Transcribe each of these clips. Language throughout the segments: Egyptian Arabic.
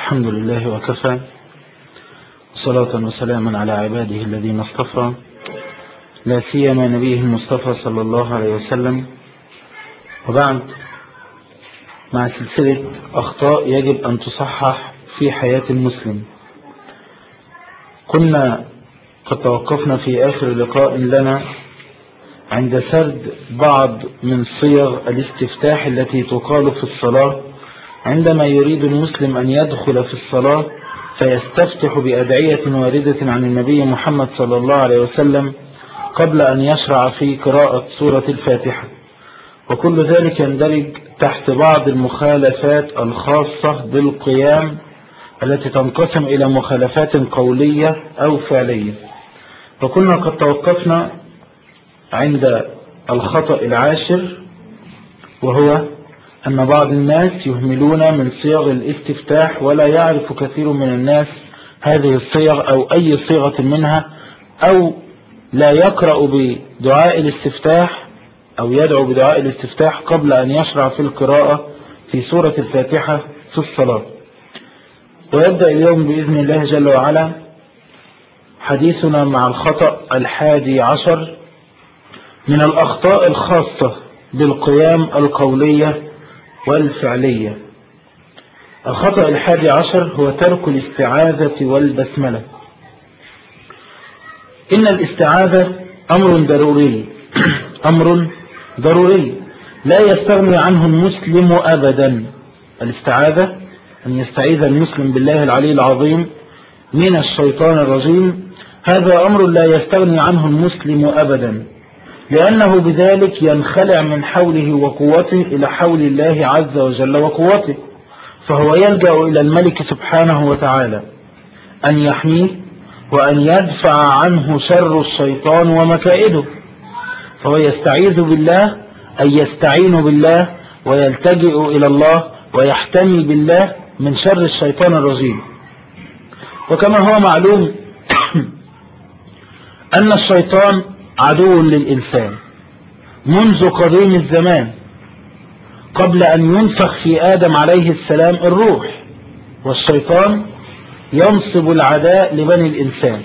الحمد لله وكفى صلاة وسلاما على عباده الذين اصطفى لا سيما نبيه المصطفى صلى الله عليه وسلم وبعد مع سلسلة أخطاء يجب أن تصحح في حياة المسلم كنا قد توقفنا في آخر لقاء لنا عند سرد بعض من صيغ الاستفتاح التي تقال في الصلاة عندما يريد المسلم أن يدخل في الصلاة فيستفتح بأدعية واردة عن النبي محمد صلى الله عليه وسلم قبل أن يشرع في قراءة سورة الفاتحة وكل ذلك يندرج تحت بعض المخالفات الخاصة بالقيام التي تنقسم إلى مخالفات قولية أو فعلية وكنا قد توقفنا عند الخطأ العاشر وهو أن بعض الناس يهملون من صيغ الاستفتاح ولا يعرف كثير من الناس هذه الصيغ أو أي صيغة منها أو لا يقرأ بدعاء الاستفتاح أو يدعو بدعاء الاستفتاح قبل أن يشرع في القراءة في سورة الفاتحة في الصلاة ويبدأ اليوم بإذن الله جل وعلا حديثنا مع الخطأ الحادي عشر من الأخطاء الخاصة بالقيام القولية والفعلية الخطأ الحادي عشر هو ترك الاستعاذة والبسملة إن الاستعاذة أمر ضروري أمر ضروري لا يستغني عنه المسلم أبدا الاستعاذة أن يستعيذ المسلم بالله العلي العظيم من الشيطان الرجيم هذا أمر لا يستغني عنه المسلم أبدا لأنه بذلك ينخلع من حوله وقوته إلى حول الله عز وجل وقوته فهو يلجأ إلى الملك سبحانه وتعالى أن يحميه وأن يدفع عنه شر الشيطان ومكائده فهو يستعيذ بالله أن يستعين بالله ويلتجئ إلى الله ويحتمي بالله من شر الشيطان الرجيم وكما هو معلوم أن الشيطان عدو للإنسان منذ قديم الزمان قبل أن ينفخ في آدم عليه السلام الروح والشيطان ينصب العداء لبني الإنسان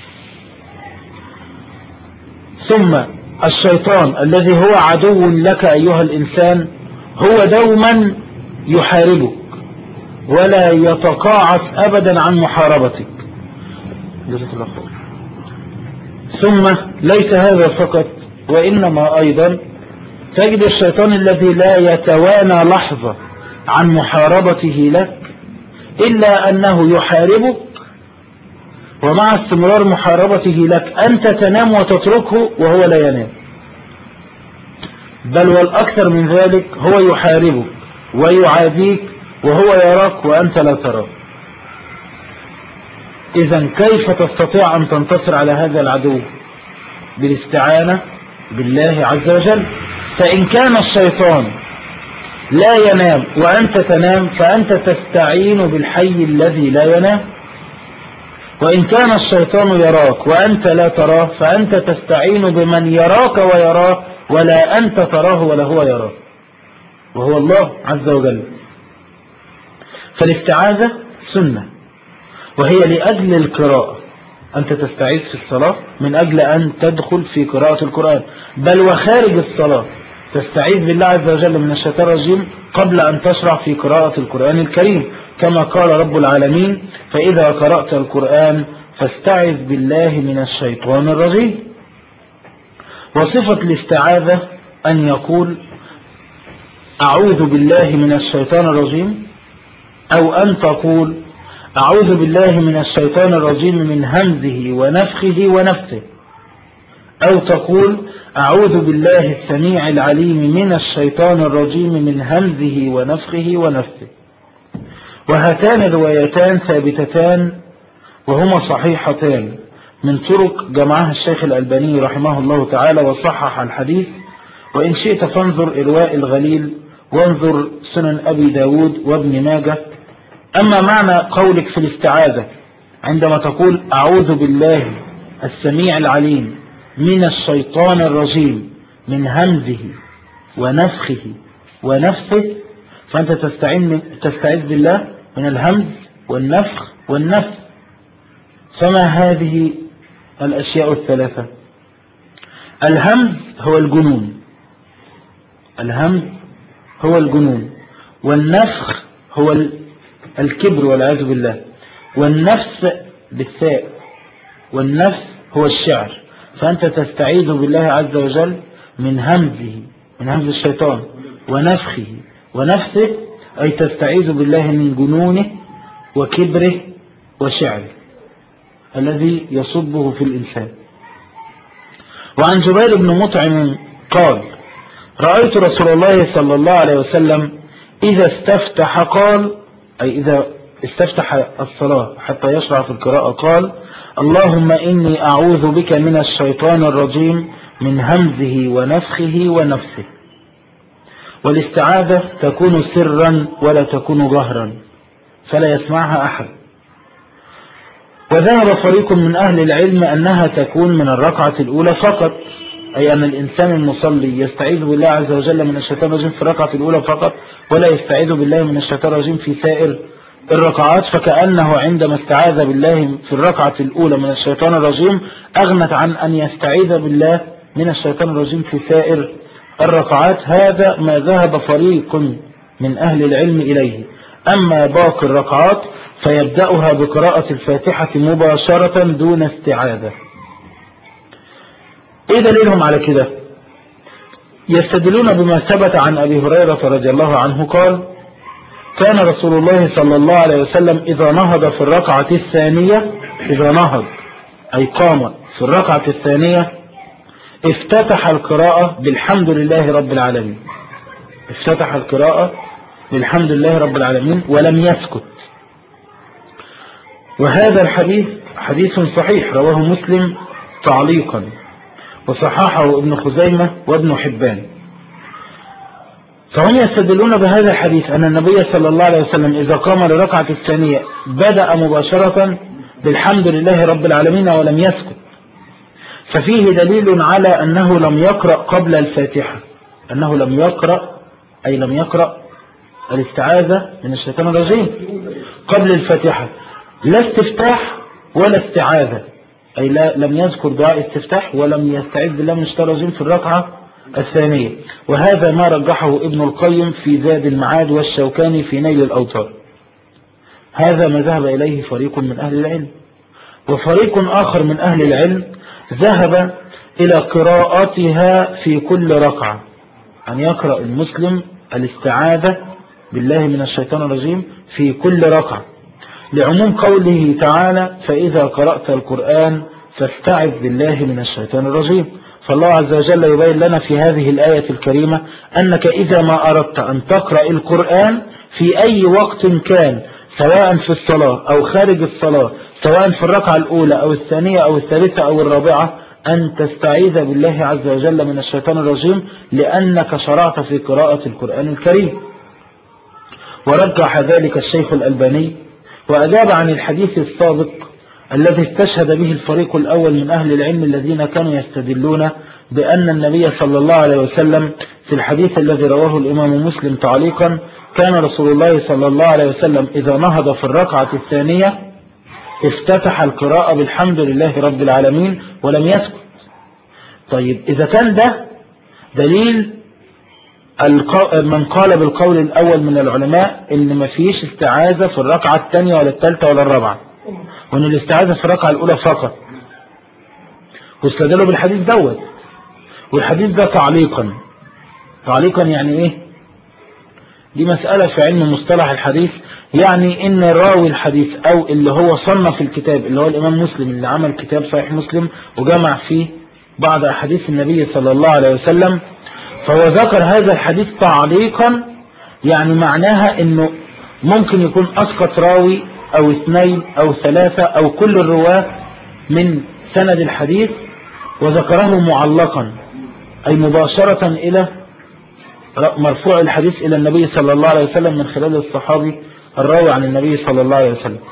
ثم الشيطان الذي هو عدو لك أيها الإنسان هو دوما يحاربك ولا يتقاعس أبدا عن محاربتك جزاك الله خير ثم ليس هذا فقط وإنما أيضا تجد الشيطان الذي لا يتوانى لحظة عن محاربته لك إلا أنه يحاربك ومع استمرار محاربته لك أنت تنام وتتركه وهو لا ينام بل والأكثر من ذلك هو يحاربك ويعاديك وهو يراك وأنت لا تراه إذا كيف تستطيع أن تنتصر على هذا العدو بالاستعانة بالله عز وجل فإن كان الشيطان لا ينام وأنت تنام فأنت تستعين بالحي الذي لا ينام وإن كان الشيطان يراك وأنت لا تراه فأنت تستعين بمن يراك ويراه ولا أنت تراه ولا هو يراه وهو الله عز وجل فالاستعاذة سنة وهي لأجل القراءة أنت تستعيذ في الصلاة من أجل أن تدخل في قراءة القرآن بل وخارج الصلاة تستعيذ بالله عز وجل من الشيطان الرجيم قبل أن تشرع في قراءة القرآن الكريم كما قال رب العالمين فإذا قرأت القرآن فاستعذ بالله من الشيطان الرجيم وصفة الاستعاذة أن يقول أعوذ بالله من الشيطان الرجيم أو أن تقول أعوذ بالله من الشيطان الرجيم من همزه ونفخه ونفثه أو تقول أعوذ بالله السميع العليم من الشيطان الرجيم من همزه ونفخه ونفثه وهاتان الروايتان ثابتتان وهما صحيحتان من طرق جمعها الشيخ الألباني رحمه الله تعالى وصحح الحديث وإن شئت فانظر إرواء الغليل وانظر سنن أبي داود وابن ماجه أما معنى قولك في الاستعاذة عندما تقول أعوذ بالله السميع العليم من الشيطان الرجيم من همزه ونفخه ونفثه فأنت تستعين من تستعيذ بالله من الهمز والنفخ والنفس فما هذه الأشياء الثلاثة الهمز هو الجنون الهمز هو الجنون والنفخ هو الكبر والعياذ بالله والنفس بالثاء والنفس هو الشعر فأنت تستعيذ بالله عز وجل من همزه من همز الشيطان ونفخه ونفسه أي تستعيذ بالله من جنونه وكبره وشعره الذي يصبه في الإنسان وعن جبير بن مطعم قال رأيت رسول الله صلى الله عليه وسلم إذا استفتح قال أي إذا استفتح الصلاة حتى يشرع في القراءة قال اللهم إني أعوذ بك من الشيطان الرجيم من همزه ونفخه ونفسه والاستعاذة تكون سرا ولا تكون جهرا فلا يسمعها أحد وذهب فريق من أهل العلم أنها تكون من الركعة الأولى فقط أي أن الإنسان المصلي يستعيذ بالله عز وجل من الشيطان الرجيم في الركعة الأولى فقط ولا يستعيذ بالله من الشيطان الرجيم في سائر الركعات فكأنه عندما استعاذ بالله في الركعة الأولى من الشيطان الرجيم أغنت عن أن يستعيذ بالله من الشيطان الرجيم في سائر الركعات هذا ما ذهب فريق من أهل العلم إليه أما باقي الركعات فيبدأها بقراءة الفاتحة مباشرة دون استعاذة ايه دليلهم على كده يستدلون بما ثبت عن أبي هريرة رضي الله عنه قال كان رسول الله صلى الله عليه وسلم إذا نهض في الركعة الثانية إذا نهض أي قام في الركعة الثانية افتتح القراءة بالحمد لله رب العالمين افتتح القراءة بالحمد لله رب العالمين ولم يسكت وهذا الحديث حديث صحيح رواه مسلم تعليقا وصححه ابن خزيمة وابن حبان فهم يستدلون بهذا الحديث أن النبي صلى الله عليه وسلم إذا قام لركعة الثانية بدأ مباشرة بالحمد لله رب العالمين ولم يسكت ففيه دليل على أنه لم يقرأ قبل الفاتحة أنه لم يقرأ أي لم يقرأ الاستعاذة من الشيطان الرجيم قبل الفاتحة لا استفتاح ولا استعاذة أي لا لم يذكر دعاء استفتاح ولم يستعذ بالله من الشيطان الرجيم في الركعة الثانية وهذا ما رجحه ابن القيم في زاد المعاد والشوكاني في نيل الأوتار هذا ما ذهب إليه فريق من أهل العلم وفريق آخر من أهل العلم ذهب إلى قراءتها في كل ركعة أن يقرأ المسلم الاستعاذة بالله من الشيطان الرجيم في كل ركعة لعموم قوله تعالى فإذا قرأت القرآن فاستعذ بالله من الشيطان الرجيم فالله عز وجل يبين لنا في هذه الآية الكريمة أنك إذا ما أردت أن تقرأ القرآن في أي وقت كان سواء في الصلاة أو خارج الصلاة سواء في الركعة الأولى أو الثانية أو الثالثة أو الرابعة أن تستعيذ بالله عز وجل من الشيطان الرجيم لأنك شرعت في قراءة القرآن الكريم ورجح ذلك الشيخ الألباني وأجاب عن الحديث السابق الذي استشهد به الفريق الأول من أهل العلم الذين كانوا يستدلون بأن النبي صلى الله عليه وسلم في الحديث الذي رواه الإمام مسلم تعليقا كان رسول الله صلى الله عليه وسلم إذا نهض في الركعة الثانية افتتح القراءة بالحمد لله رب العالمين ولم يسكت طيب إذا كان ده دليل من قال بالقول الأول من العلماء إن ما فيش استعاذة في الركعة الثانية ولا الثالثة ولا الرابعة وإن الاستعاذة في الركعة الأولى فقط واستدلوا بالحديث دوت والحديث ده تعليقا تعليقا يعني إيه دي مسألة في علم مصطلح الحديث يعني إن راوي الحديث أو اللي هو صنف الكتاب اللي هو الإمام مسلم اللي عمل كتاب صحيح مسلم وجمع فيه بعض أحاديث النبي صلى الله عليه وسلم فهو ذكر هذا الحديث تعليقا يعني معناها انه ممكن يكون اسقط راوي او اثنين او ثلاثة او كل الرواة من سند الحديث وذكره معلقا اي مباشرة الى مرفوع الحديث الى النبي صلى الله عليه وسلم من خلال الصحابي الراوي عن النبي صلى الله عليه وسلم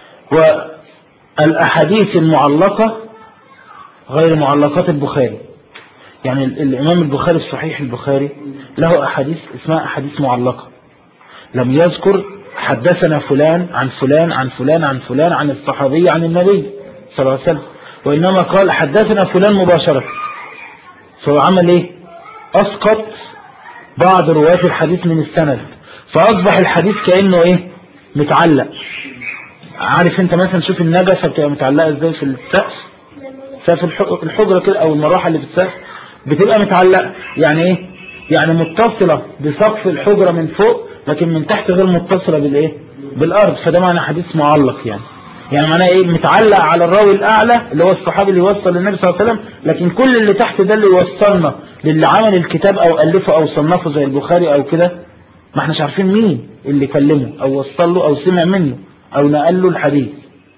والاحاديث المعلقة غير معلقات البخاري يعني الإمام البخاري الصحيح البخاري له أحاديث اسمها أحاديث معلقة لم يذكر حدثنا فلان عن فلان عن فلان عن فلان عن الصحابي عن النبي صلى الله عليه وسلم وإنما قال حدثنا فلان مباشرة فهو عمل ايه اسقط بعض رواة الحديث من السند فاصبح الحديث كأنه ايه متعلق عارف انت مثلا شوف النجفة بتبقى متعلقة ازاي في السقف سقف الح- الحجرة كده او المراحل اللي في السقف بتبقى متعلقة يعني ايه يعني متصلة بسقف الحجرة من فوق لكن من تحت غير متصلة بالايه بالارض فده معنى حديث معلق يعني يعني معناه ايه متعلق على الراوي الاعلى اللي هو الصحابي اللي يوصل للنبي صلى الله عليه وسلم لكن كل اللي تحت ده اللي يوصلنا للي عمل الكتاب او الفه او صنفه زي البخاري او كده ما احناش عارفين مين اللي كلمه او وصل له او سمع منه او نقل له الحديث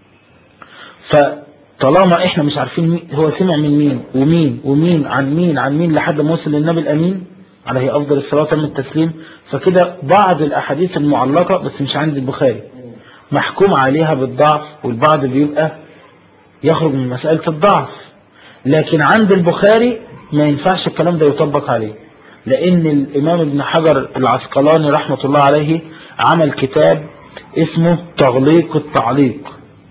فطالما احنا مش عارفين مين هو سمع من مين ومين ومين عن مين عن مين لحد ما وصل للنبي الامين عليه افضل الصلاه والسلام التسليم فكده بعض الاحاديث المعلقه بس مش عند البخاري محكوم عليها بالضعف والبعض بيبقى يخرج من مسألة الضعف لكن عند البخاري ما ينفعش الكلام ده يطبق عليه لأن الإمام ابن حجر العسقلاني رحمة الله عليه عمل كتاب اسمه تغليق التعليق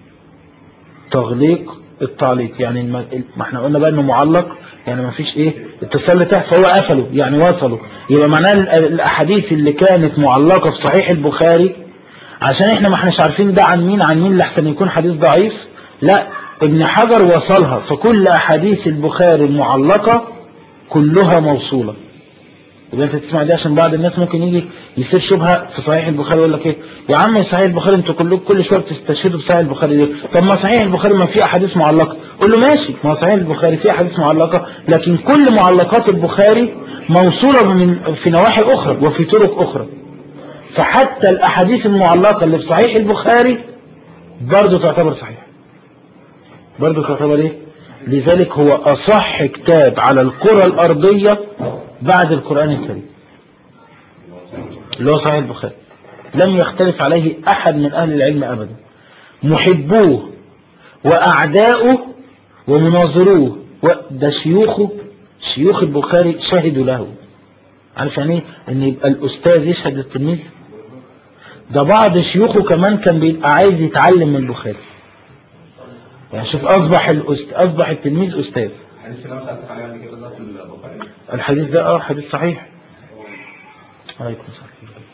تغليق التعليق يعني الم... ما احنا قلنا بقى انه معلق يعني ما فيش ايه اتصال تحت فهو قفله يعني وصله يبقى معناه ال- الاحاديث اللي كانت معلقة في صحيح البخاري عشان احنا ما احناش عارفين ده عن مين عن مين لحسن يكون حديث ضعيف لا ابن حجر وصلها فكل احاديث البخاري المعلقة كلها موصولة يبقى انت تسمع دي عشان بعض الناس ممكن يجي يصير شبهه في صحيح البخاري يقول لك ايه يا عم صحيح البخاري انتوا كلكم كل شويه بتستشهدوا بصحيح البخاري ليه طب ما صحيح البخاري ما فيه احاديث معلقه قول له ماشي ما هو صحيح البخاري فيه احاديث معلقه لكن كل معلقات البخاري موصوله من في نواحي اخرى وفي طرق اخرى فحتى الاحاديث المعلقه اللي في صحيح البخاري برضه تعتبر صحيح برضه تعتبر ايه لذلك هو اصح كتاب على الكره الارضيه بعد القران الكريم اللي هو صحيح البخاري لم يختلف عليه احد من اهل العلم ابدا محبوه واعداؤه ومناظروه وده شيوخه شيوخ البخاري شهدوا له عارف يعني ايه ان يبقى الاستاذ يشهد للتلميذ ده بعض شيوخه كمان كان بيبقى عايز يتعلم من البخاري يعني شوف اصبح الأست... اصبح التلميذ استاذ الحديث اللي انا سالتك عليه قبل كده ده في البخاري الحديث ده اه حديث صحيح عليكم السلام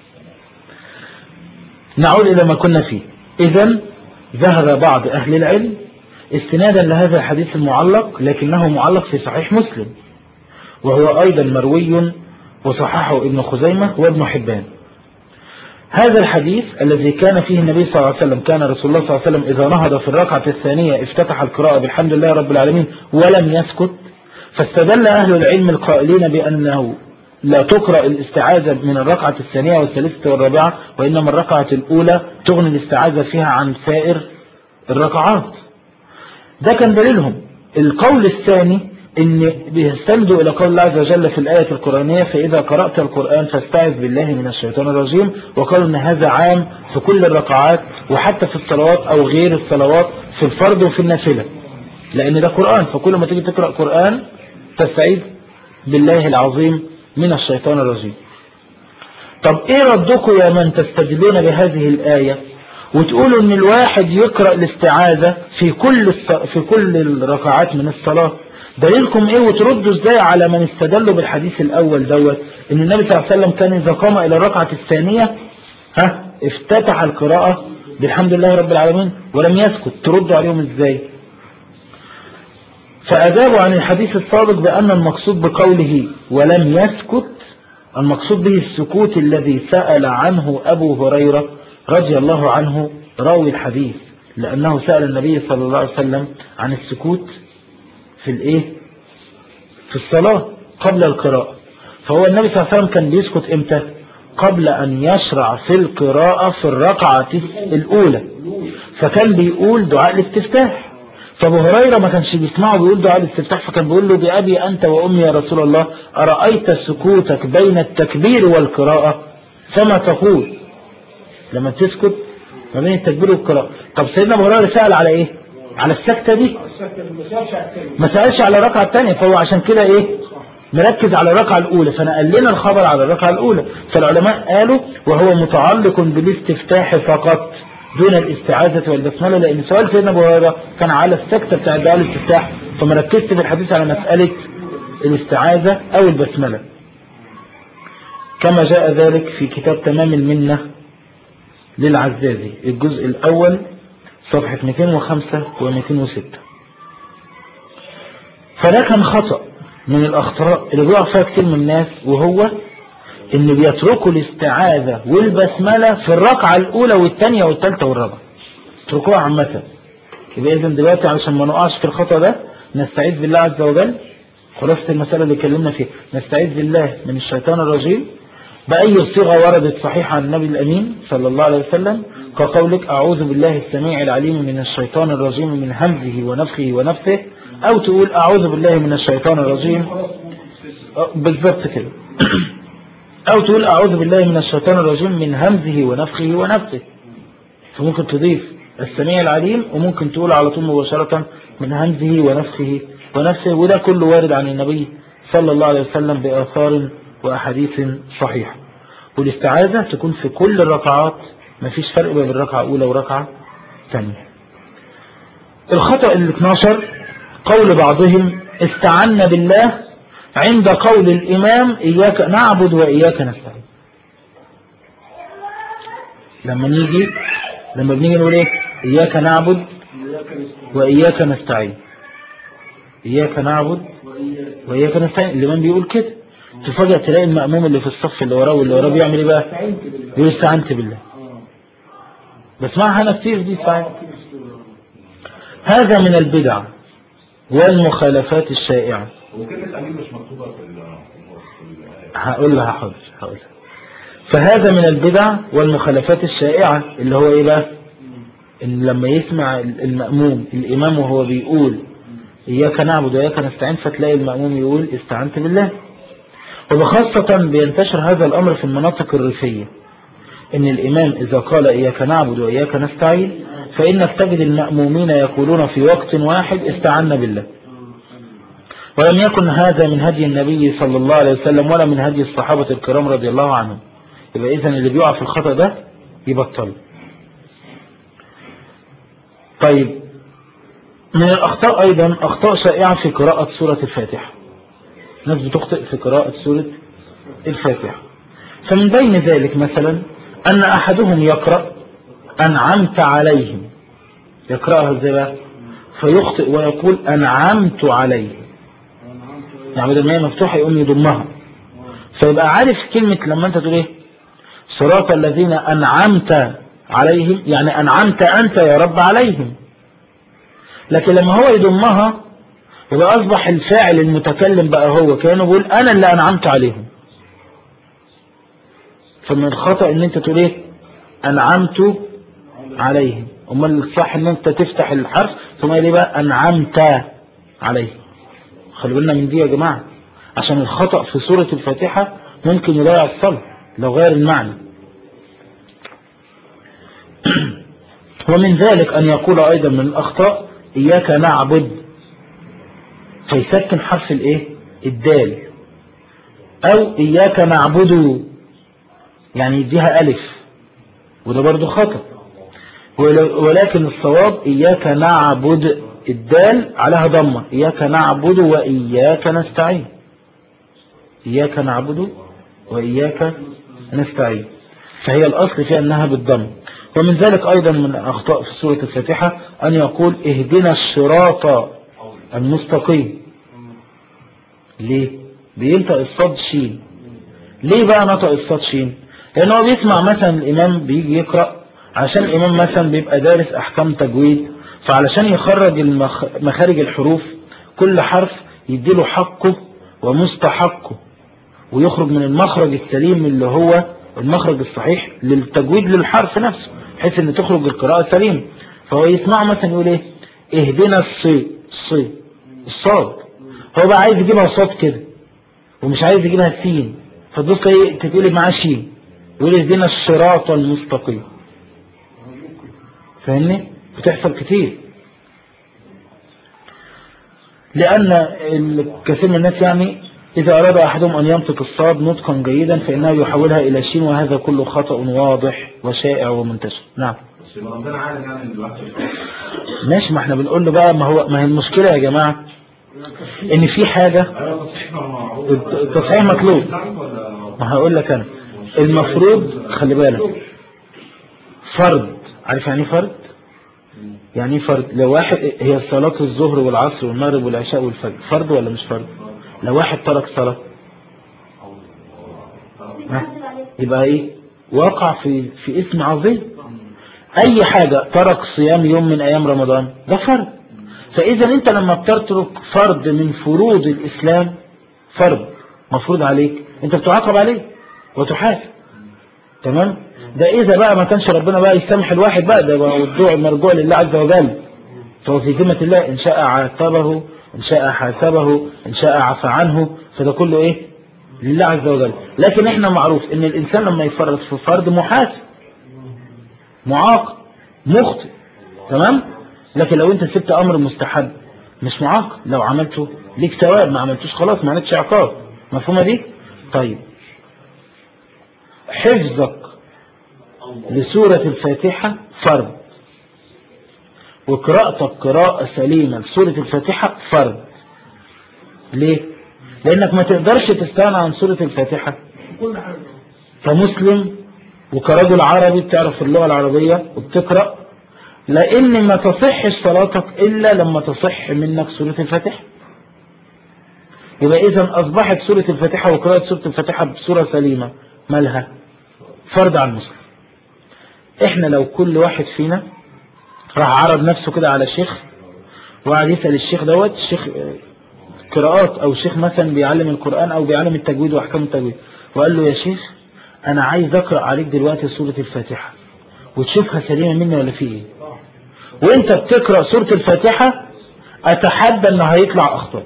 نعود إلى ما كنا فيه إذا ذهب بعض أهل العلم استنادا لهذا الحديث المعلق لكنه معلق في صحيح مسلم وهو أيضا مروي وصححه ابن خزيمة وابن حبان هذا الحديث الذي كان فيه النبي صلى الله عليه وسلم كان رسول الله صلى الله عليه وسلم إذا نهض في الركعة الثانية افتتح القراءة بالحمد لله رب العالمين ولم يسكت فاستدل أهل العلم القائلين بأنه لا تقرأ الاستعاذة من الركعة الثانية والثالثة والرابعة وإنما الركعة الأولى تغني الاستعاذة فيها عن سائر الركعات ده كان دليلهم القول الثاني ان بيستندوا الى قول الله عز وجل في الآية القرآنية فإذا قرأت القرآن فاستعذ بالله من الشيطان الرجيم وقالوا ان هذا عام في كل الركعات وحتى في الصلوات او غير الصلوات في الفرض وفي النافلة لان ده قرآن فكل ما تيجي تقرأ قرآن تستعيذ بالله العظيم من الشيطان الرجيم طب ايه ردكم يا من تستدلون بهذه الآية وتقولوا ان الواحد يقرأ الاستعاذة في كل الص... في كل الركعات من الصلاة دليلكم ايه وتردوا ازاي على من استدلوا بالحديث الاول دوت ان النبي صلى الله عليه وسلم كان اذا قام الى الركعة الثانية ها افتتح القراءة بالحمد لله رب العالمين ولم يسكت تردوا عليهم ازاي فأجابوا عن الحديث السابق بأن المقصود بقوله ولم يسكت المقصود به السكوت الذي سأل عنه أبو هريرة رضي الله عنه راوي الحديث لأنه سأل النبي صلى الله عليه وسلم عن السكوت في الإيه في الصلاة قبل القراءة فهو النبي صلى الله عليه وسلم كان بيسكت إمتى قبل أن يشرع في القراءة في الركعة الأولى فكان بيقول دعاء الاستفتاح فابو هريرة ما كانش بيسمعه بيقول دعاء الاستفتاح فكان بيقول له بأبي أنت وأمي يا رسول الله أرأيت سكوتك بين التكبير والقراءة فما تقول لما تسكت ما بين التكبير والقراءة طب سيدنا ابو هريرة سأل على ايه على السكتة دي ما سألش على الركعة الثانية فهو عشان كده ايه مركز على الركعة الأولى فنقلنا الخبر على الركعة الأولى فالعلماء قالوا وهو متعلق بالاستفتاح فقط دون الاستعاذة والبسملة لأن سؤال سيدنا أبو هريرة كان على السكتة بتاع دعاء الاستفتاح فما ركزت في الحديث على مسألة الاستعاذة أو البسملة كما جاء ذلك في كتاب تمام المنة للعزازي الجزء الأول صفحة 205 و 206 فده كان خطأ من الأخطاء اللي بيقع فيها كتير من الناس وهو إن بيتركوا الاستعاذة والبسملة في الركعة الأولى والثانية والثالثة والرابعة اتركوها عامة يبقى إذا دلوقتي علشان ما نقعش في الخطأ ده نستعيذ بالله عز وجل خلاصة المسألة اللي اتكلمنا فيها نستعيذ بالله من الشيطان الرجيم بأي صيغة وردت صحيحة عن النبي الأمين صلى الله عليه وسلم كقولك أعوذ بالله السميع العليم من الشيطان الرجيم من همزه ونفخه ونفثه أو تقول أعوذ بالله من الشيطان الرجيم أه، بالضبط كده أو تقول أعوذ بالله من الشيطان الرجيم من همزه ونفخه ونفثه فممكن تضيف السميع العليم وممكن تقول على طول مباشرة من همزه ونفخه ونفسه وده كله وارد عن النبي صلى الله عليه وسلم بآثار وأحاديث صحيحة والاستعاذة تكون في كل الركعات مفيش فرق بين الركعة الأولى وركعة ثانية الخطأ ال 12 قول بعضهم استعنا بالله عند قول الإمام إياك نعبد وإياك نستعين لما نيجي لما بنيجي نقول إيه إياك نعبد وإياك نستعين إياك نعبد وإياك نستعين الإمام بيقول كده تفاجأ تلاقي المأموم اللي في الصف اللي وراه واللي وراه بيعمل إيه بقى بيقول استعنت بالله بسمعها أنا كتير دي ساعات هذا من البدع والمخالفات الشائعة وكلمة الأمين مش مكتوبة في ال- في الآية هقول لها حاضر هقول لها فهذا من البدع والمخالفات الشائعة اللي هو ايه بقى ان لما يسمع المأموم الامام وهو بيقول اياك نعبد واياك نستعين فتلاقي المأموم يقول استعنت بالله وبخاصة بينتشر هذا الامر في المناطق الريفية ان الامام اذا قال اياك نعبد واياك نستعين فانك تجد المأمومين يقولون في وقت واحد استعنا بالله ولم يكن هذا من هدي النبي صلى الله عليه وسلم ولا من هدي الصحابة الكرام رضي الله عنهم يبقى إذن اللي بيقع في الخطأ ده يبطل طيب من الأخطاء أيضا أخطاء شائعة في قراءة سورة الفاتحة ناس بتخطئ في قراءة سورة الفاتحة فمن بين ذلك مثلا أن أحدهم يقرأ أنعمت عليهم يقرأها ازاي بقى فيخطئ ويقول أنعمت عليهم يعني بدل ما هي مفتوحة يقوم يضمها فيبقى عارف كلمة لما انت تقول ايه صراط الذين أنعمت عليهم يعني أنعمت أنت يا رب عليهم لكن لما هو يضمها يبقى أصبح الفاعل المتكلم بقى هو كأنه بيقول أنا اللي أنعمت عليهم فمن الخطأ ان انت تقول ايه أنعمت عليهم امال الصح ان انت تفتح الحرف ثم يقول ايه بقى أنعمت عليهم خلوا بالنا من دي يا جماعة عشان الخطأ في سورة الفاتحة ممكن يضيع الصلاة لو غير المعنى ومن ذلك أن يقول أيضا من الأخطاء إياك نعبد فيسكن حرف الإيه الدال أو إياك نعبد يعني يديها ألف وده برضو خطأ ول- ولكن الصواب إياك نعبد الدال عليها ضمة إياك نعبد وإياك نستعين إياك نعبد وإياك نستعين فهي الأصل فيها أنها بالضم ومن ذلك أيضا من الأخطاء في سورة الفاتحة أن يقول اهدنا الصراط المستقيم ليه؟ بينطق الصاد شين ليه بقى نطق الصاد شين؟ لأن هو بيسمع مثلا الإمام بيجي يقرأ عشان الإمام مثلا بيبقى دارس أحكام تجويد فعلشان يخرج المخ... مخارج الحروف كل حرف يديله حقه ومستحقه ويخرج من المخرج السليم اللي هو المخرج الصحيح للتجويد للحرف نفسه بحيث ان تخرج القراءة سليمة فهو يسمع مثلا يقول ايه اهدنا الصي الصي الصاد هو بقى عايز يجيبها صاد كده ومش عايز يجيبها سين فتبص ايه تقول معاه شين يقول اهدنا الصراط المستقيم فاهمني بتحصل كتير لأن الكثير من الناس يعني إذا أراد أحدهم أن ينطق الصاد نطقا جيدا فإنه يحولها إلى شين وهذا كله خطأ واضح وشائع ومنتشر نعم بس يبقى ربنا عالم يعني ان الواحد ماشي ما احنا بنقول له بقى ما هو ما هي المشكلة يا جماعة إن في حاجة ايوه تصحيح معروف التصحيح مطلوب تعرف ولا ما هقول لك أنا المفروض خلي بالك فرض عارف يعني إيه فرض يعني إيه فرض لو واحد هي صلاة الظهر والعصر والمغرب والعشاء والفجر فرض ولا مش فرض لو واحد ترك صلاة ها؟ يبقى ايه وقع في في اسم عظيم اي حاجة ترك صيام يوم من ايام رمضان ده فرض فاذا انت لما بتترك فرض من فروض الاسلام فرض مفروض عليك انت بتعاقب عليه وتحاسب تمام ده اذا بقى ما كانش ربنا بقى يسامح الواحد بقى ده بقى الرجوع مرجوع لله عز وجل فهو في ذمة الله ان شاء عاتبه ان شاء حاسبه ان شاء عفى عنه فده كله ايه لله عز وجل لكن احنا معروف ان الانسان لما يفرط في فرض محاسب معاقب مخطئ تمام لكن لو انت سبت امر مستحب مش معاقب لو عملته ليك ثواب ما عملتوش خلاص ما عملتش عقاب مفهومه دي طيب حفظك لسورة الفاتحة فرض وقراءتك قراءة سليمة لسورة الفاتحة فرض ليه؟ لأنك ما تقدرش تستغنى عن سورة الفاتحة كمسلم وكرجل عربي بتعرف اللغة العربية وبتقرأ لأن ما تصحش صلاتك إلا لما تصح منك سورة الفاتحة يبقى إذا أصبحت سورة الفاتحة وقراءة سورة الفاتحة بصورة سليمة مالها فرض على المسلم إحنا لو كل واحد فينا راح عرض نفسه كده على شيخ وقعد يسأل الشيخ دوت الشيخ قراءات او شيخ مثلا بيعلم القرآن او بيعلم التجويد واحكام التجويد وقال له يا شيخ انا عايز اقرأ عليك دلوقتي سورة الفاتحة وتشوفها سليمة مني ولا في ايه وانت بتقرأ سورة الفاتحة اتحدى ان هيطلع اخطاء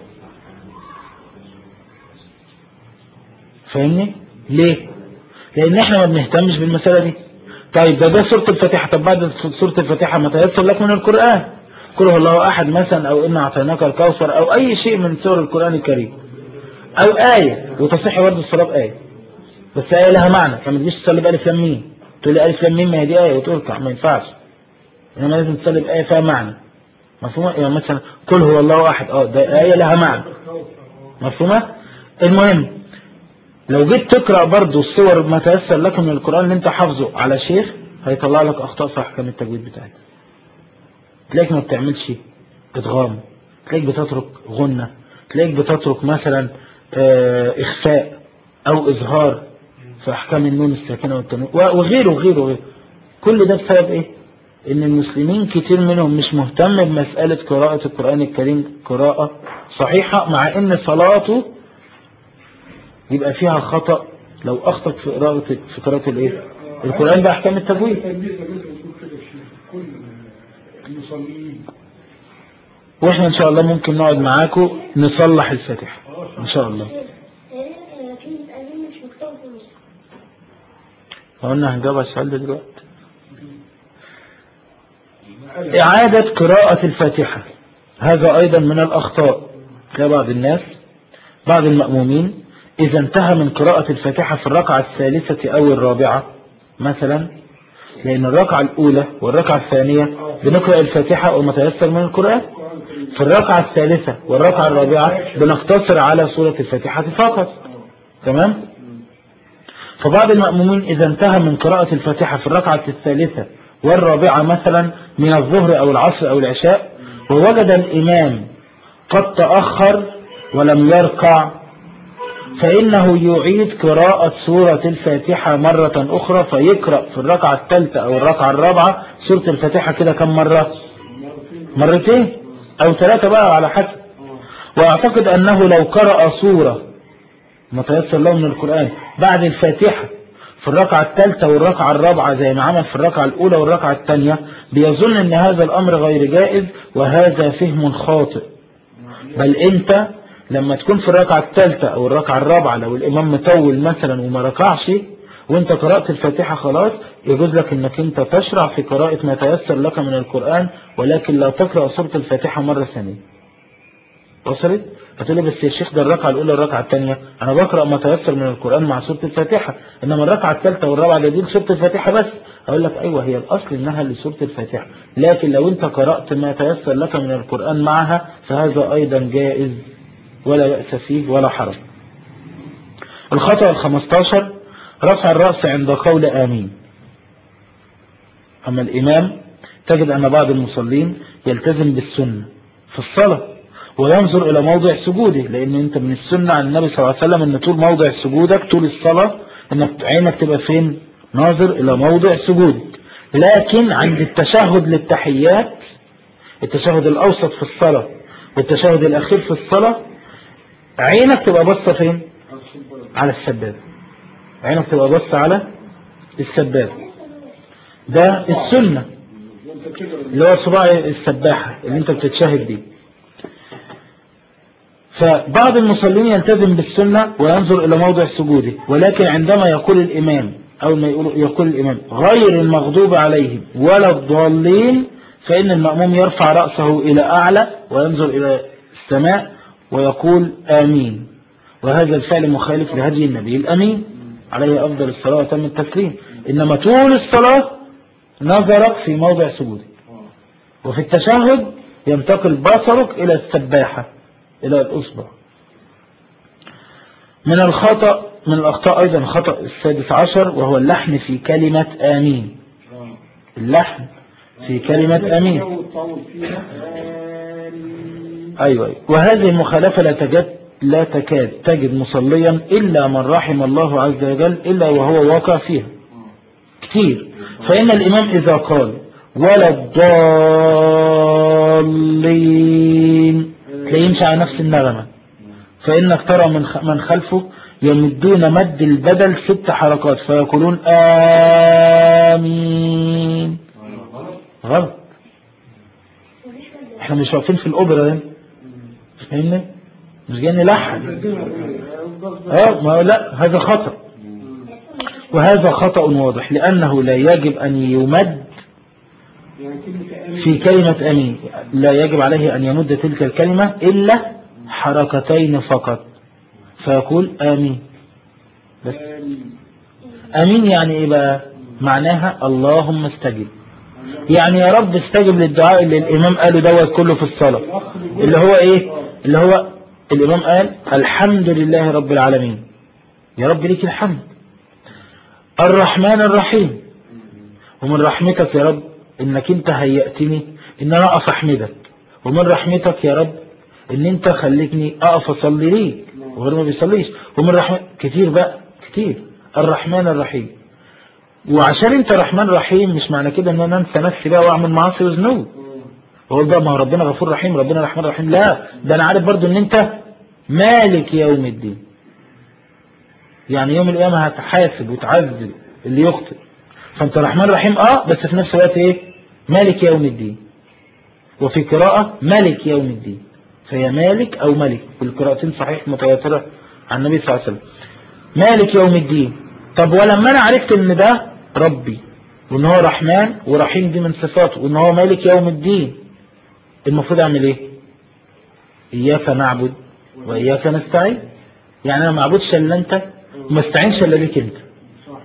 فاهمني ليه لان احنا ما بنهتمش بالمسألة دي طيب ده ده سورة الفاتحة طب بعد سورة الفاتحة ما تيسر لك من القرآن قل هو الله أحد مثلا أو إنا أعطيناك الكوثر أو أي شيء من سور القرآن الكريم أو آية وتصح برضه الصلاة بآية بس آية لها معنى فما تجيش تصلي بألف لام ميم تقول لي ألف لام ميم ما هي دي آية وتركع ما ينفعش إنما لازم تصلي بآية فيها معنى مفهومة يعني مثلا قل هو الله أحد أه ده آية لها معنى مفهومة المهم لو جيت تقرأ برضه الصور ما تيسر لك من القرآن اللي انت حافظه على شيخ هيطلع لك أخطاء في أحكام التجويد بتاعتك تلاقيك ما بتعملش ادغام تلاقيك بتترك غنة تلاقيك بتترك مثلا اه اخفاء او اظهار في احكام النون الساكنة والتنوين وغيره وغيره وغيره كل ده بسبب ايه ان المسلمين كتير منهم مش مهتم بمسألة قراءة القرآن الكريم قراءة صحيحة مع ان صلاته يبقى فيها خطأ لو اخطأ في قراءة في قراءة الايه القرآن بأحكام التجويد المصلين واحنا ان شاء الله ممكن نقعد معاكم نصلح الفاتحة ان شاء الله كلمة أمين مش مكتوب في المصحف قلنا هنجاوب على السؤال ده دلوقتي إعادة قراءة الفاتحة هذا أيضا من الأخطاء تلاقي بعض الناس بعض المأمومين إذا انتهى من قراءة الفاتحة في الركعة الثالثة أو الرابعة مثلا لأن الركعة الأولى والركعة الثانية بنقرأ الفاتحة وما تيسر من القرآن في الركعة الثالثة والركعة الرابعة بنقتصر على سورة الفاتحة فقط تمام فبعض المأمومين إذا انتهى من قراءة الفاتحة في الركعة الثالثة والرابعة مثلا من الظهر أو العصر أو العشاء ووجد الإمام قد تأخر ولم يركع فإنه يعيد قراءة سورة الفاتحة مرة أخرى فيقرأ في الركعة الثالثة أو الركعة الرابعة سورة الفاتحة كده كم مرة مرتين أو ثلاثة بقى على حسب وأعتقد أنه لو قرأ سورة متيسر له من القرآن بعد الفاتحة في الركعة الثالثة والركعة الرابعة زي ما عمل في الركعة الأولى والركعة الثانية بيظن أن هذا الأمر غير جائز وهذا فهم خاطئ بل أنت لما تكون في الركعة الثالثة أو الركعة الرابعة لو الإمام مطول مثلا وما ركعش وانت قرأت الفاتحة خلاص يجوز لك انك انت تشرع في قراءة ما تيسر لك من القرآن ولكن لا تقرأ سورة الفاتحة مرة ثانية وصلت هتقول لي بس يا شيخ ده الركعة الأولى الركعة الثانية أنا بقرأ ما تيسر من القرآن مع سورة الفاتحة إنما الركعة الثالثة والرابعة ده دي سورة الفاتحة بس أقول لك أيوة هي الأصل إنها لسورة الفاتحة لكن لو أنت قرأت ما تيسر لك من القرآن معها فهذا أيضا جائز ولا بأس فيه ولا حرج الخطأ الخمستاشر رفع الرأس عند قول آمين أما الإمام تجد أن بعض المصلين يلتزم بالسنة في الصلاة وينظر إلى موضع سجوده لأن أنت من السنة عن النبي صلى الله عليه وسلم أن طول موضع سجودك طول الصلاة أنك عينك تبقى فين ناظر إلى موضع سجودك لكن عند التشهد للتحيات التشهد الأوسط في الصلاة والتشهد الأخير في الصلاة عينك تبقى بصة فين على السبابة عينك تبقى بصة على السبابة ده السنة وانت كده اللي هو صباع السباحة اللي انت بتتشاهد بيه فبعض المصلين يلتزم بالسنة وينظر إلى موضع سجوده ولكن عندما يقول الإمام أو ما يقول, يقول الإمام غير المغضوب عليهم ولا الضالين فإن المأموم يرفع رأسه إلى أعلى وينظر إلى السماء ويقول آمين وهذا الفعل مخالف لهدي النبي الأمين عليه أفضل الصلاة وتم التسليم إنما طول الصلاة نظرك في موضع سجودك وفي التشهد ينتقل بصرك إلى السباحة إلى الأصبع من الخطأ من الأخطاء أيضا خطأ السادس عشر وهو اللحن في كلمة آمين اللحن في كلمة آمين وتطول فيها آمين. أيوة أيوة. وهذه المخالفة لا تجد لا تكاد تجد مصليا إلا من رحم الله عز وجل إلا وهو واقع فيها كتير فإن الإمام إذا قال ولا الضالين تلاقيه يمشي على نفس النغمة فإنك ترى من خ- من خلفه يمدون مد البدل ست حركات فيقولون آمين غلط احنا مش واقفين في الأوبرا هنا فاهمني مش جاي نلحن اه ما هو لا هذا خطأ وهذا خطأ واضح لأنه لا يجب أن يمد يعني كلمة آمين في كلمة أمين لا يجب عليه أن يمد تلك الكلمة إلا حركتين فقط فيقول آمين بس آمين أمين يعني إيه بقى معناها اللهم استجب يعني يا رب استجب للدعاء اللي الإمام قاله دوت كله في الصلاة اللي هو إيه اللي هو الإمام قال الحمد لله رب العالمين يا رب ليك الحمد الرحمن الرحيم ومن رحمتك يا رب انك انت هيأتني ان انا اقف احمدك ومن رحمتك يا رب ان انت خليتني اقف اصلي ليك وغير ما بيصليش ومن رحمة كتير بقى كتير الرحمن الرحيم وعشان انت رحمن رحيم مش معنى كده ان انا انسى نفسي بقى واعمل معاصي وذنوب واقول بقى ما هو ربنا غفور رحيم ربنا رحمن رحيم لا ده انا عارف برضو ان انت مالك يوم الدين يعني يوم القيامة هتحاسب وتعذب اللي يخطئ فانت رحمن رحيم اه بس في نفس الوقت ايه مالك يوم الدين وفي قراءة ملك يوم الدين فهي مالك او ملك والقراءتين صحيح متواترة عن النبي صلى الله عليه وسلم مالك يوم الدين طب ولما انا عرفت ان ده ربي وان هو رحمن ورحيم دي من صفاته وان هو مالك يوم الدين المفروض اعمل ايه اياك نعبد واياك نستعين يعني انا ما اعبدش الا انت وما استعينش الا بيك انت صح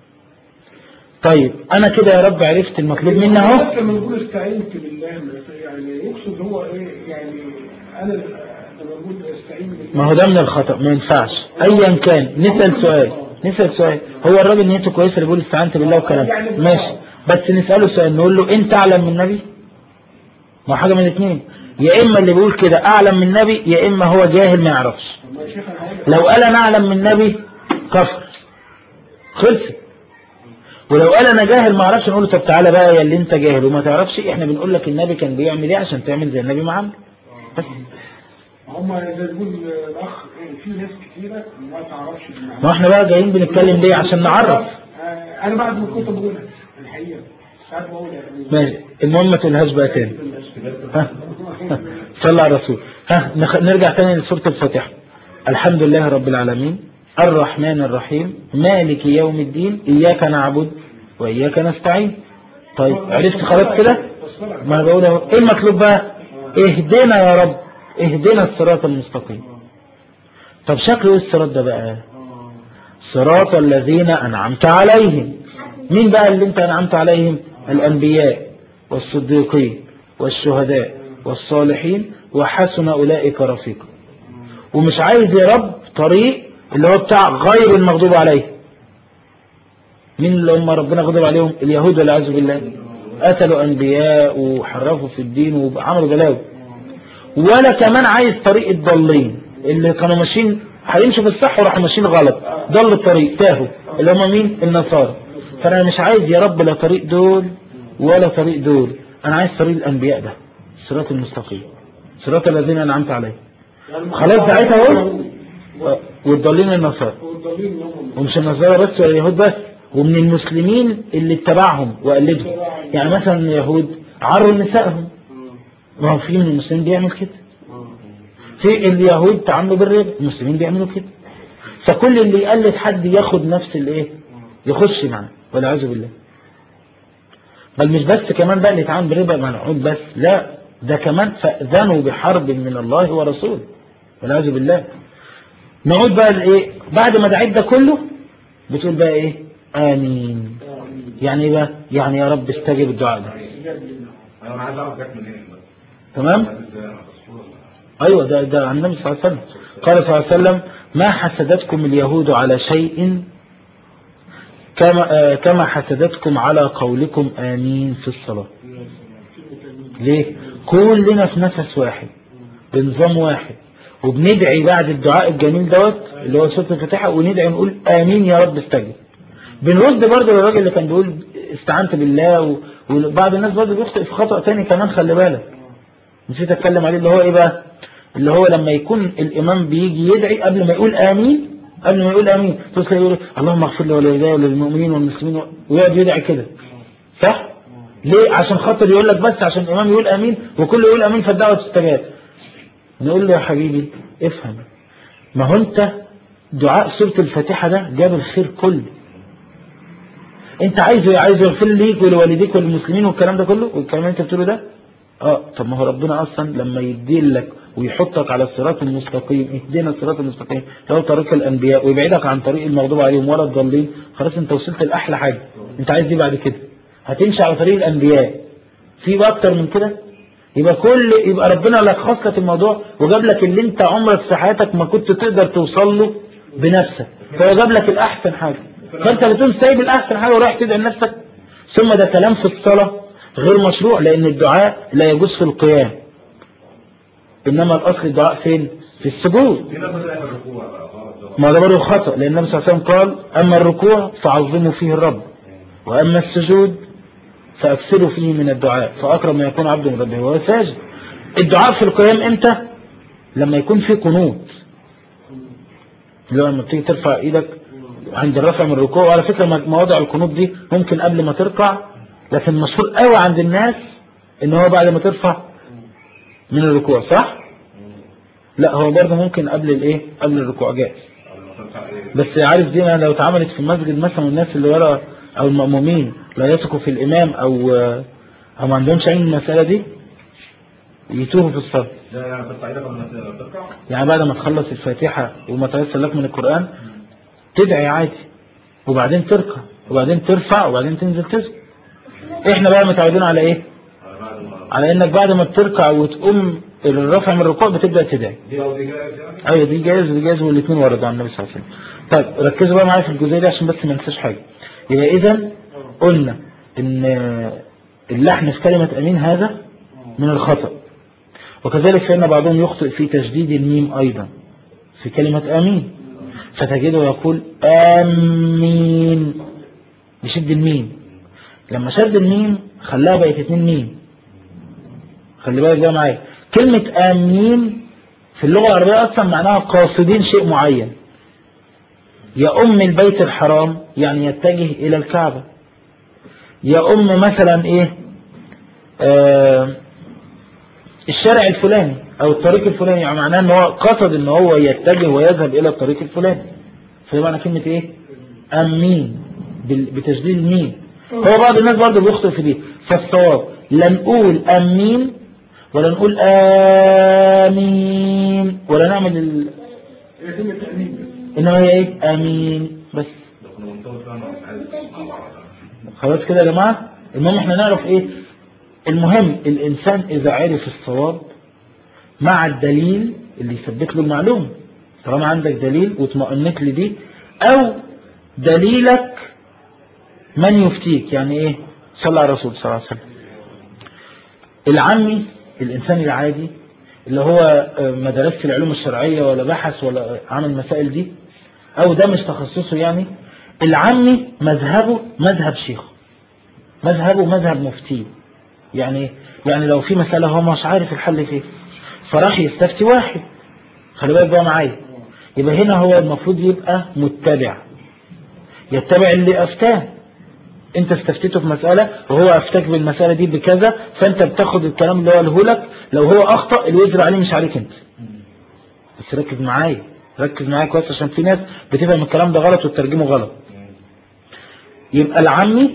طيب انا كده يا رب عرفت المطلوب مني اهو حتى لما نقول استعينت بالله بس يعني يقصد هو ايه يعني انا لما نقول استعين بالله ما هو ده من الخطأ ما ينفعش ايا كان نسأل سؤال نسأل سؤال هو الراجل نيته كويسة اللي بيقول استعنت بالله وكلام ماشي بس نسأله سؤال نقول له انت اعلم من النبي ما هو حاجة من الاثنين يا اما اللي بيقول كده اعلم من النبي يا اما هو جاهل ما يعرفش طب ما يا شيخ انا هقول لك لو قال انا اعلم من النبي كفر خلصت ولو قال انا جاهل ما اعرفش نقول له طب تعالى بقى يا اللي انت جاهل وما تعرفش احنا بنقول لك النبي كان بيعمل ايه عشان تعمل زي النبي ما عمل بس هم زي تقول الاخ إيه، في ناس كتيره ما تعرفش بالمعنى ما احنا بقى جايين بنتكلم ليه عشان نعرف آه، انا بعد ما كنت بقولها الحقيقه ساعات بقولها يعني ماشي المهم ما تقولهاش بقى تاني ها صلى على الرسول ها نخ... نرجع تاني لسورة الفاتحة الحمد لله رب العالمين الرحمن الرحيم مالك يوم الدين إياك نعبد وإياك نستعين طيب عرفت خلاص كده ما أنا بقول اهو ايه المطلوب بقى اهدنا يا رب اهدنا الصراط المستقيم طب شكله ايه الصراط ده بقى صراط الذين أنعمت عليهم مين بقى اللي انت أنعمت عليهم الأنبياء والصديقين والشهداء والصالحين وحسن أولئك رفيقا ومش عايز يا رب طريق اللي هو بتاع غير المغضوب عليه مين اللي هم ربنا غضب عليهم اليهود والعياذ بالله قتلوا أنبياء وحرفوا في الدين وعملوا بلاوي ولا كمان عايز طريق الضالين اللي كانوا ماشيين هيمشوا في الصح وراحوا ماشيين غلط ضل الطريق تاهوا اللي هم مين النصارى فانا مش عايز يا رب لا طريق دول ولا طريق دول انا عايز طريق الانبياء ده الصراط المستقيم صراط الذين انعمت عليهم خلاص ساعتها اهو والضالين النصارى والضالين اللي هم ومش النصارى بس ولا اليهود بس ومن المسلمين اللي اتبعهم وقلدهم يعني مثلا اليهود عروا نسائهم ما هو في من المسلمين بيعمل كده في اليهود تعاملوا بالربا المسلمين بيعملوا كده فكل اللي يقلد حد ياخد نفس الايه يخش معاه والعياذ بالله بل مش بس كمان بقى اللي يتعامل بالربا منعود بس لا ده كمان فأذنوا بحرب من الله ورسوله والعياذ بالله نعود بقى لايه بعد ما دعيت ده كله بتقول بقى ايه امين يعني ايه بقى يعني يا رب استجب الدعاء ده انا عايز اعرف جت منين بس تمام جت ازاي انا مشهور ولا ايوه ده ده عن النبي صلى الله عليه وسلم قال صلى الله عليه وسلم ما حسدتكم اليهود على شيء كما آه كما حسدتكم على قولكم امين في الصلاه ليه كلنا في نفس واحد بنظام واحد وبندعي بعد الدعاء الجميل دوت اللي هو سوره الفاتحه وندعي نقول امين يا رب استجب بنرد برضه للراجل اللي كان بيقول استعنت بالله و- وبعض الناس برضه بيخطئ في خطأ تاني كمان خلي بالك نسيت اتكلم عليه اللي هو ايه بقى اللي هو لما يكون الامام بيجي يدعي قبل ما يقول امين قبل ما يقول امين تلاقي يقول اللهم اغفر لي ولوالدي وللمؤمنين والمسلمين ويقعد يدعي كده صح ليه عشان خاطر يقول لك بس عشان الامام يقول امين وكل يقول امين فالدعوه تستجاب نقول له يا حبيبي افهم ما هو انت دعاء سوره الفاتحه ده جاب الخير كله انت عايزه عايزه يغفر ليك ولوالديك وللمسلمين والكلام ده كله والكلام اللي انت بتقوله ده اه طب ما هو ربنا اصلا لما يديلك ويحطك على الصراط المستقيم اهدنا الصراط المستقيم اللي هو طريق الانبياء ويبعدك عن طريق المغضوب عليهم ولا الضالين خلاص انت وصلت لاحلى حاجه انت عايز دي بعد كده هتمشي على طريق الانبياء في بقى اكتر من كده يبقى كل يبقى ربنا لخص لك الموضوع وجاب لك اللي انت عمرك في حياتك ما كنت تقدر توصل له بنفسك فهو جاب لك الاحسن حاجه فانت بتقوم سايب الاحسن حاجه ورايح تدعي لنفسك ثم ده كلام في الصلاه غير مشروع لان الدعاء لا يجوز في القيام انما الاصل الدعاء فين في السجود في ناس بتلاقي في الركوع بقى غلط ده ما ده برضه خطأ لأن النبي صلى الله عليه وسلم قال أما الركوع فعظموا فيه الرب وأما السجود فأكثروا فيه من الدعاء فأقرب ما يكون عبد من ربه وهو ساجد الدعاء في القيام إمتى؟ لما يكون في قنوت اللي هو لما تيجي ترفع إيدك عند الرفع من الركوع وعلى فكرة م- مواضع القنوت دي ممكن قبل ما تركع لكن مشهور قوي عند الناس إن هو بعد ما ترفع من الركوع صح؟ لا هو برضه ممكن قبل الايه قبل الركوع جائز قبل ما ترفع ايه بس عارف دي ما لو اتعملت في المسجد مثلا والناس اللي ورا او المأمومين لا يثقوا في الامام او او ما عندهمش علم المسألة دي يتوهوا في الصلاة ده يعني ترفع ايدك قبل ما تركع يعني بعد ما تخلص الفاتحة وما تيسر لك من القرآن تدعي عادي وبعدين تركع وبعدين ترفع وبعدين تنزل تسجد احنا بقى متعودين على ايه على بعد ما على انك بعد ما بتركع وتقوم الرفع من الركوع بتبدأ تدعي دي او دي جايه يعني ايوه دي جايز ودي جايز والاثنين وردوا عن النبي صلى الله عليه وسلم طيب ركزوا بقى معايا في الجزئيه دي عشان بس ما ننساش حاجه يبقى اذا قلنا ان اللحن في كلمه امين هذا من الخطا وكذلك فان بعضهم يخطئ في تشديد الميم ايضا في كلمه امين فتجده يقول امين يشد الميم لما شد الميم خلاها بقت اتنين ميم خلي بالك بقى معايا كلمة آمين في اللغة العربية أصلا معناها قاصدين شيء معين يا أم البيت الحرام يعني يتجه إلى الكعبة يا أم مثلا إيه آه الشارع الفلاني أو الطريق الفلاني يعني معناه إن هو قصد إن هو يتجه ويذهب إلى الطريق الفلاني فده معنى كلمة إيه أمين بال- بتشديد الميم هو بعض الناس برضه بيخطئ في دي فالصواب لا نقول أمين ولا نقول آمين ولا نعمل ال... يتم التأمين بس. إنما هي إيه آمين بس ده كنا بنطول فيها مع بعض. خلاص كده يا جماعة المهم احنا نعرف ايه المهم الانسان اذا عرف الصواب مع الدليل اللي يثبت له المعلومة طالما عندك دليل واطمئنت لدي او دليلك من يفتيك يعني ايه صلى على الرسول صلى الله عليه وسلم العمي الانسان العادي اللي هو آه، ما درسش العلوم الشرعية ولا بحث ولا عمل المسائل دي او ده مش تخصصه يعني العمي مذهبه مذهب شيخه مذهبه مذهب مفتيه يعني إيه؟ يعني لو في مسألة هو مش عارف الحل فيه فراح يستفتي واحد خلي بالك بقى معايا يبقى هنا هو المفروض يبقى متبع يتبع اللي أفتاه انت استفتيته في مسألة وهو أفتاك بالمسألة دي بكذا فانت بتاخد الكلام اللي هو قاله لك لو هو أخطأ الوزر عليه مش عليك انت بس ركز معايا ركز معايا كويس عشان في ناس بتفهم الكلام ده غلط وتترجمه غلط يبقى العمي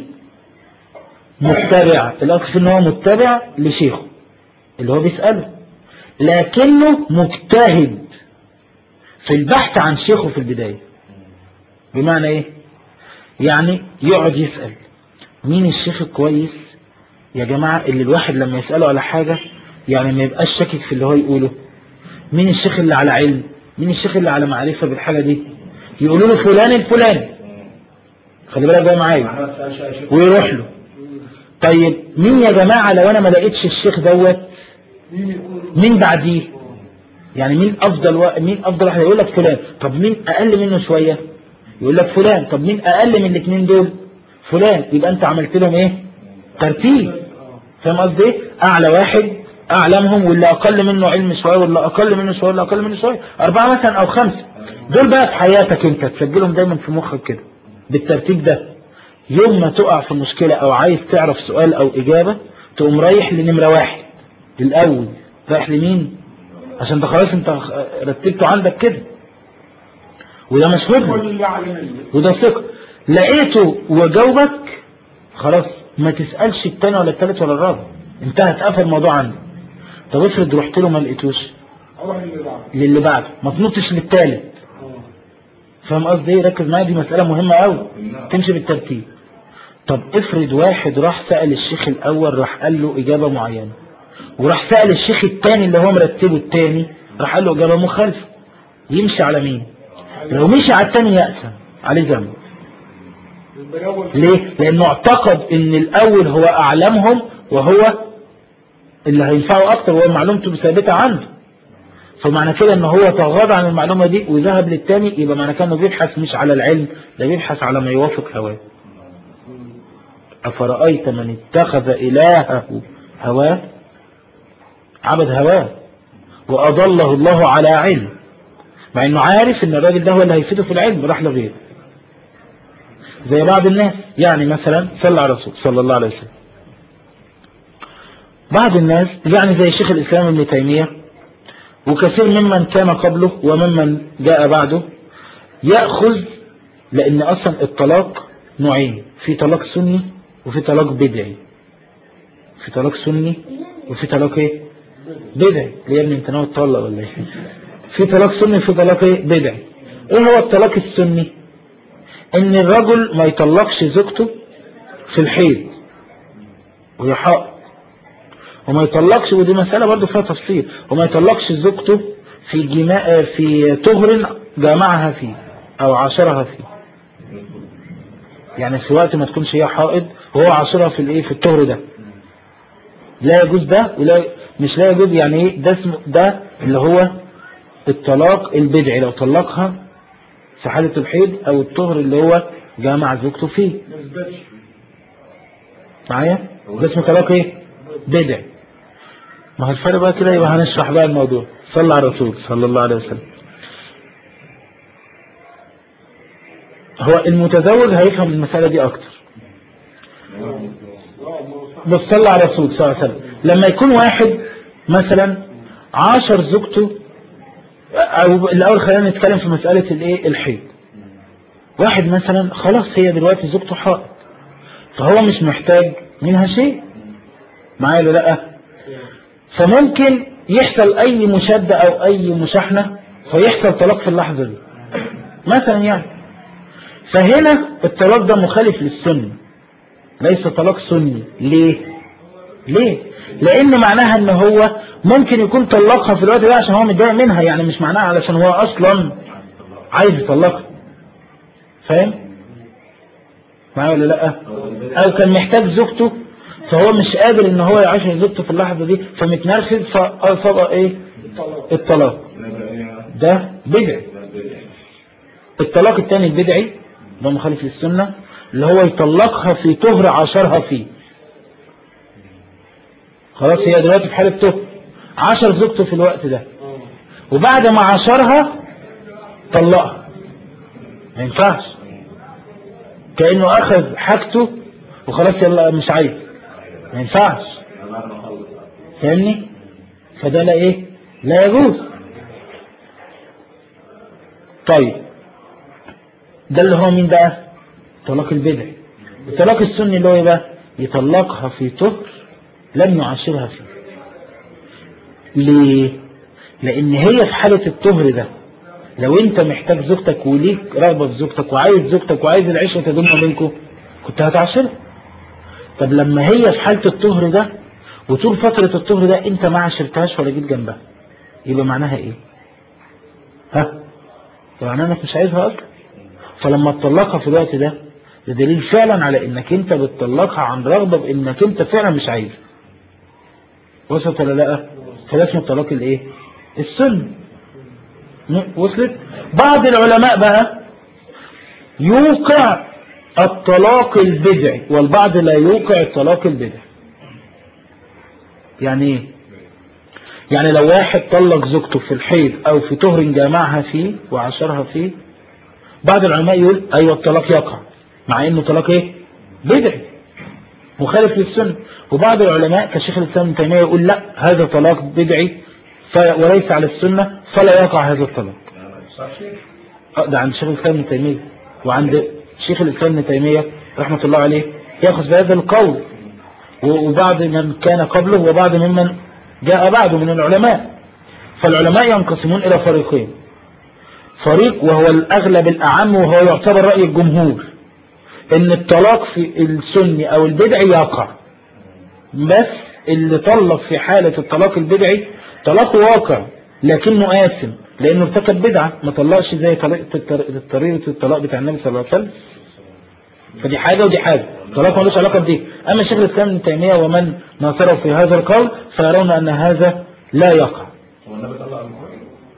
متبع الأصل في ان هو متبع لشيخه اللي هو بيسأله لكنه مجتهد في البحث عن شيخه في البداية بمعنى ايه يعني يقعد يسأل مين الشيخ الكويس يا جماعة اللي الواحد لما يسأله على حاجة يعني ما يبقاش شاكك في اللي هو يقوله مين الشيخ اللي على علم مين الشيخ اللي على معرفة بالحاجة دي يقولوا له فلان الفلاني خلي بالك بقى معايا ويروح له طيب مين يا جماعة لو انا ما لقيتش الشيخ دوت مين يقول مين بعديه يعني مين افضل و... مين افضل واحد يقول لك فلان طب مين اقل منه شوية يقول لك فلان طب مين اقل من الاثنين دول فلان يبقى انت عملت لهم ايه ترتيب فاهم قصدي ايه اعلى واحد اعلمهم واللي اقل منه علم شويه واللي اقل منه شويه واللي اقل منه شويه اربعه مثلا او خمسه دول بقى في حياتك انت تسجلهم دايما في مخك كده بالترتيب ده يوم ما تقع في مشكله او عايز تعرف سؤال او اجابه تقوم رايح لنمره واحد الاول رايح لمين عشان ده خلاص انت رتبته عندك كده وده مشهور كل اللي علمني وده ثقة لقيته وجاوبك خلاص ما تسألش التاني ولا التالت ولا الرابع انتهى اتقفل الموضوع عندك طب افرض رحت له ما لقيتوش اروح اللي بعده للي بعده ما تنطش للتالت فاهم قصدي ايه ركز معايا دي مسألة مهمة قوي تمشي بالترتيب طب افرض واحد راح سأل الشيخ الاول راح قال له اجابة معينة وراح سأل الشيخ التاني اللي هو مرتبه التاني راح قال له اجابة مخالفة يمشي على مين لو مشي على التاني يأسم عليه ذنب يبقى الاول ليه؟ لأنه اعتقد ان الأول هو أعلمهم وهو اللي هينفعه أكتر وهو معلومته ثابتة عنده فمعنى كده ان هو تغاضى عن المعلومة دي وذهب للتاني يبقى معنى كده انه بيبحث مش على العلم ده بيبحث على ما يوافق هواه أفرأيت من اتخذ إلهه هواه عبد هواه وأضله الله على علم مع انه عارف ان الراجل ده هو اللي هيفيده في العلم راح لغيره زي بعض الناس يعني مثلا صلى على الرسول صلى الله عليه وسلم بعض الناس يعني زي شيخ الإسلام ابن تيمية وكثير ممن كان قبله وممن جاء بعده يأخذ لأن أصلا الطلاق نوعين في طلاق سني وفي طلاق بدعي في طلاق سني وفي طلاق ايه بدعي ليه يا ابني انت ناوي تطلق ولا ايه في طلاق سني وفي طلاق ايه بدعي ايه هو الطلاق السني ان الرجل ما يطلقش زوجته في الحيض وهي حائض وما يطلقش ودي مسألة برضه فيها تفصيل وما يطلقش زوجته في جماع في طهر جامعها فيه او عاشرها فيه يعني في وقت ما تكونش هي حائض وهو عاشرها في الايه في الطهر ده لا يجوز ده ولا مش لا يجوز يعني ايه ده اسمه ده اللي هو الطلاق البدعي لو طلقها في حالة الحيض او الطهر اللي هو جامع زوجته فيه ما يثبتش معايا ده اسمه طلاق ايه بدعي ما هو الفرق بقى كده يبقى هنشرح بقى الموضوع صلى على الرسول صلى الله عليه وسلم هو المتزوج هيفهم المسألة دي اكتر بس صلى على الرسول صلى الله عليه وسلم لما يكون واحد مثلا عاشر زوجته او الاول خلينا نتكلم في مسألة الايه الحيض واحد مثلا خلاص هي دلوقتي زوجته حائض فهو مش محتاج منها شيء معايا ولا لا فممكن يحصل اي مشادة او اي مشاحنة فيحصل طلاق في اللحظة دي مثلا يعني فهنا الطلاق ده مخالف للسنة ليس طلاق سني ليه ليه لان معناها ان هو ممكن يكون طلقها في الوقت ده عشان هو متضايق منها يعني مش معناها علشان هو اصلا عايز يطلقها فاهم معايا ولا لا او كان محتاج زوجته فهو مش قادر ان هو يعيش زوجته في اللحظة دي فمتنرفز فاصاب ايه الطلاق لا بقى ايه ده بدعي لا بدعي الطلاق الثاني البدعي ده مخالف للسنة اللي هو يطلقها في طهر عاشرها فيه خلاص هي دلوقتي في حالة طهر عاشر زوجته في الوقت ده وبعد ما عاشرها طلقها ما ينفعش كأنه أخذ حاجته وخلاص يلا مش عايز ما ينفعش بعد ما خلص فاهمني فده لا ايه لا يجوز طيب ده اللي هو مين بقى طلاق البدع الطلاق السني اللي هو ايه بقى يطلقها في طهر لم يعاشرها فيه ليه لان هي في حالة الطهر ده لو انت محتاج زوجتك وليك رغبة في زوجتك وعايز زوجتك وعايز العيشة تدوم ما بينكم كنت هتعاشرها طب لما هي في حالة الطهر ده وطول فترة الطهر ده انت ما عاشرتهاش ولا جيت جنبها يبقى معناها ايه ها يبقى معناها انك مش عايزها اصلا فلما تطلقها في الوقت ده ده دليل فعلا على انك انت بتطلقها عن رغبة بانك انت فعلا مش عايز وصلت ولا لا فده اسمه الطلاق الايه السن وصلت بعض العلماء بقى يوقع الطلاق البدعي والبعض لا يوقع الطلاق البدعي يعني ايه يعني لو واحد طلق زوجته في الحيض او في طهر جامعها فيه وعاشرها فيه بعض العلماء يقول ايوه الطلاق يقع مع انه طلاق ايه بدعي مخالف للسنة وبعض العلماء كشيخ الاسلام ابن تيميه يقول لا هذا طلاق بدعي ف- وليس على السنة فلا يقع هذا الطلاق آه، ده عند شيخ الاسلام ابن تيميه وعند شيخ الاسلام ابن تيميه رحمه الله عليه ياخذ بهذا القول و- وبعض من كان قبله وبعض ممن جاء بعده من العلماء فالعلماء ينقسمون إلى فريقين فريق وهو الأغلب الأعم وهو يعتبر رأي الجمهور إن الطلاق في السني أو البدعي يقع بس اللي طلق في حالة الطلاق البدعي طلاقه واقع لكنه آثم لأنه ارتكب بدعة ما طلقش زي طريقة الطر- طريقة الطلاق بتاع النبي صلى الله عليه وسلم فدي حاجة ودي حاجة طلاق ملوش علاقة بدي أما شيخ الإسلام ابن تيمية ومن ناصره في هذا القول فيرون أن هذا لا يقع هو النبي طلع المخرج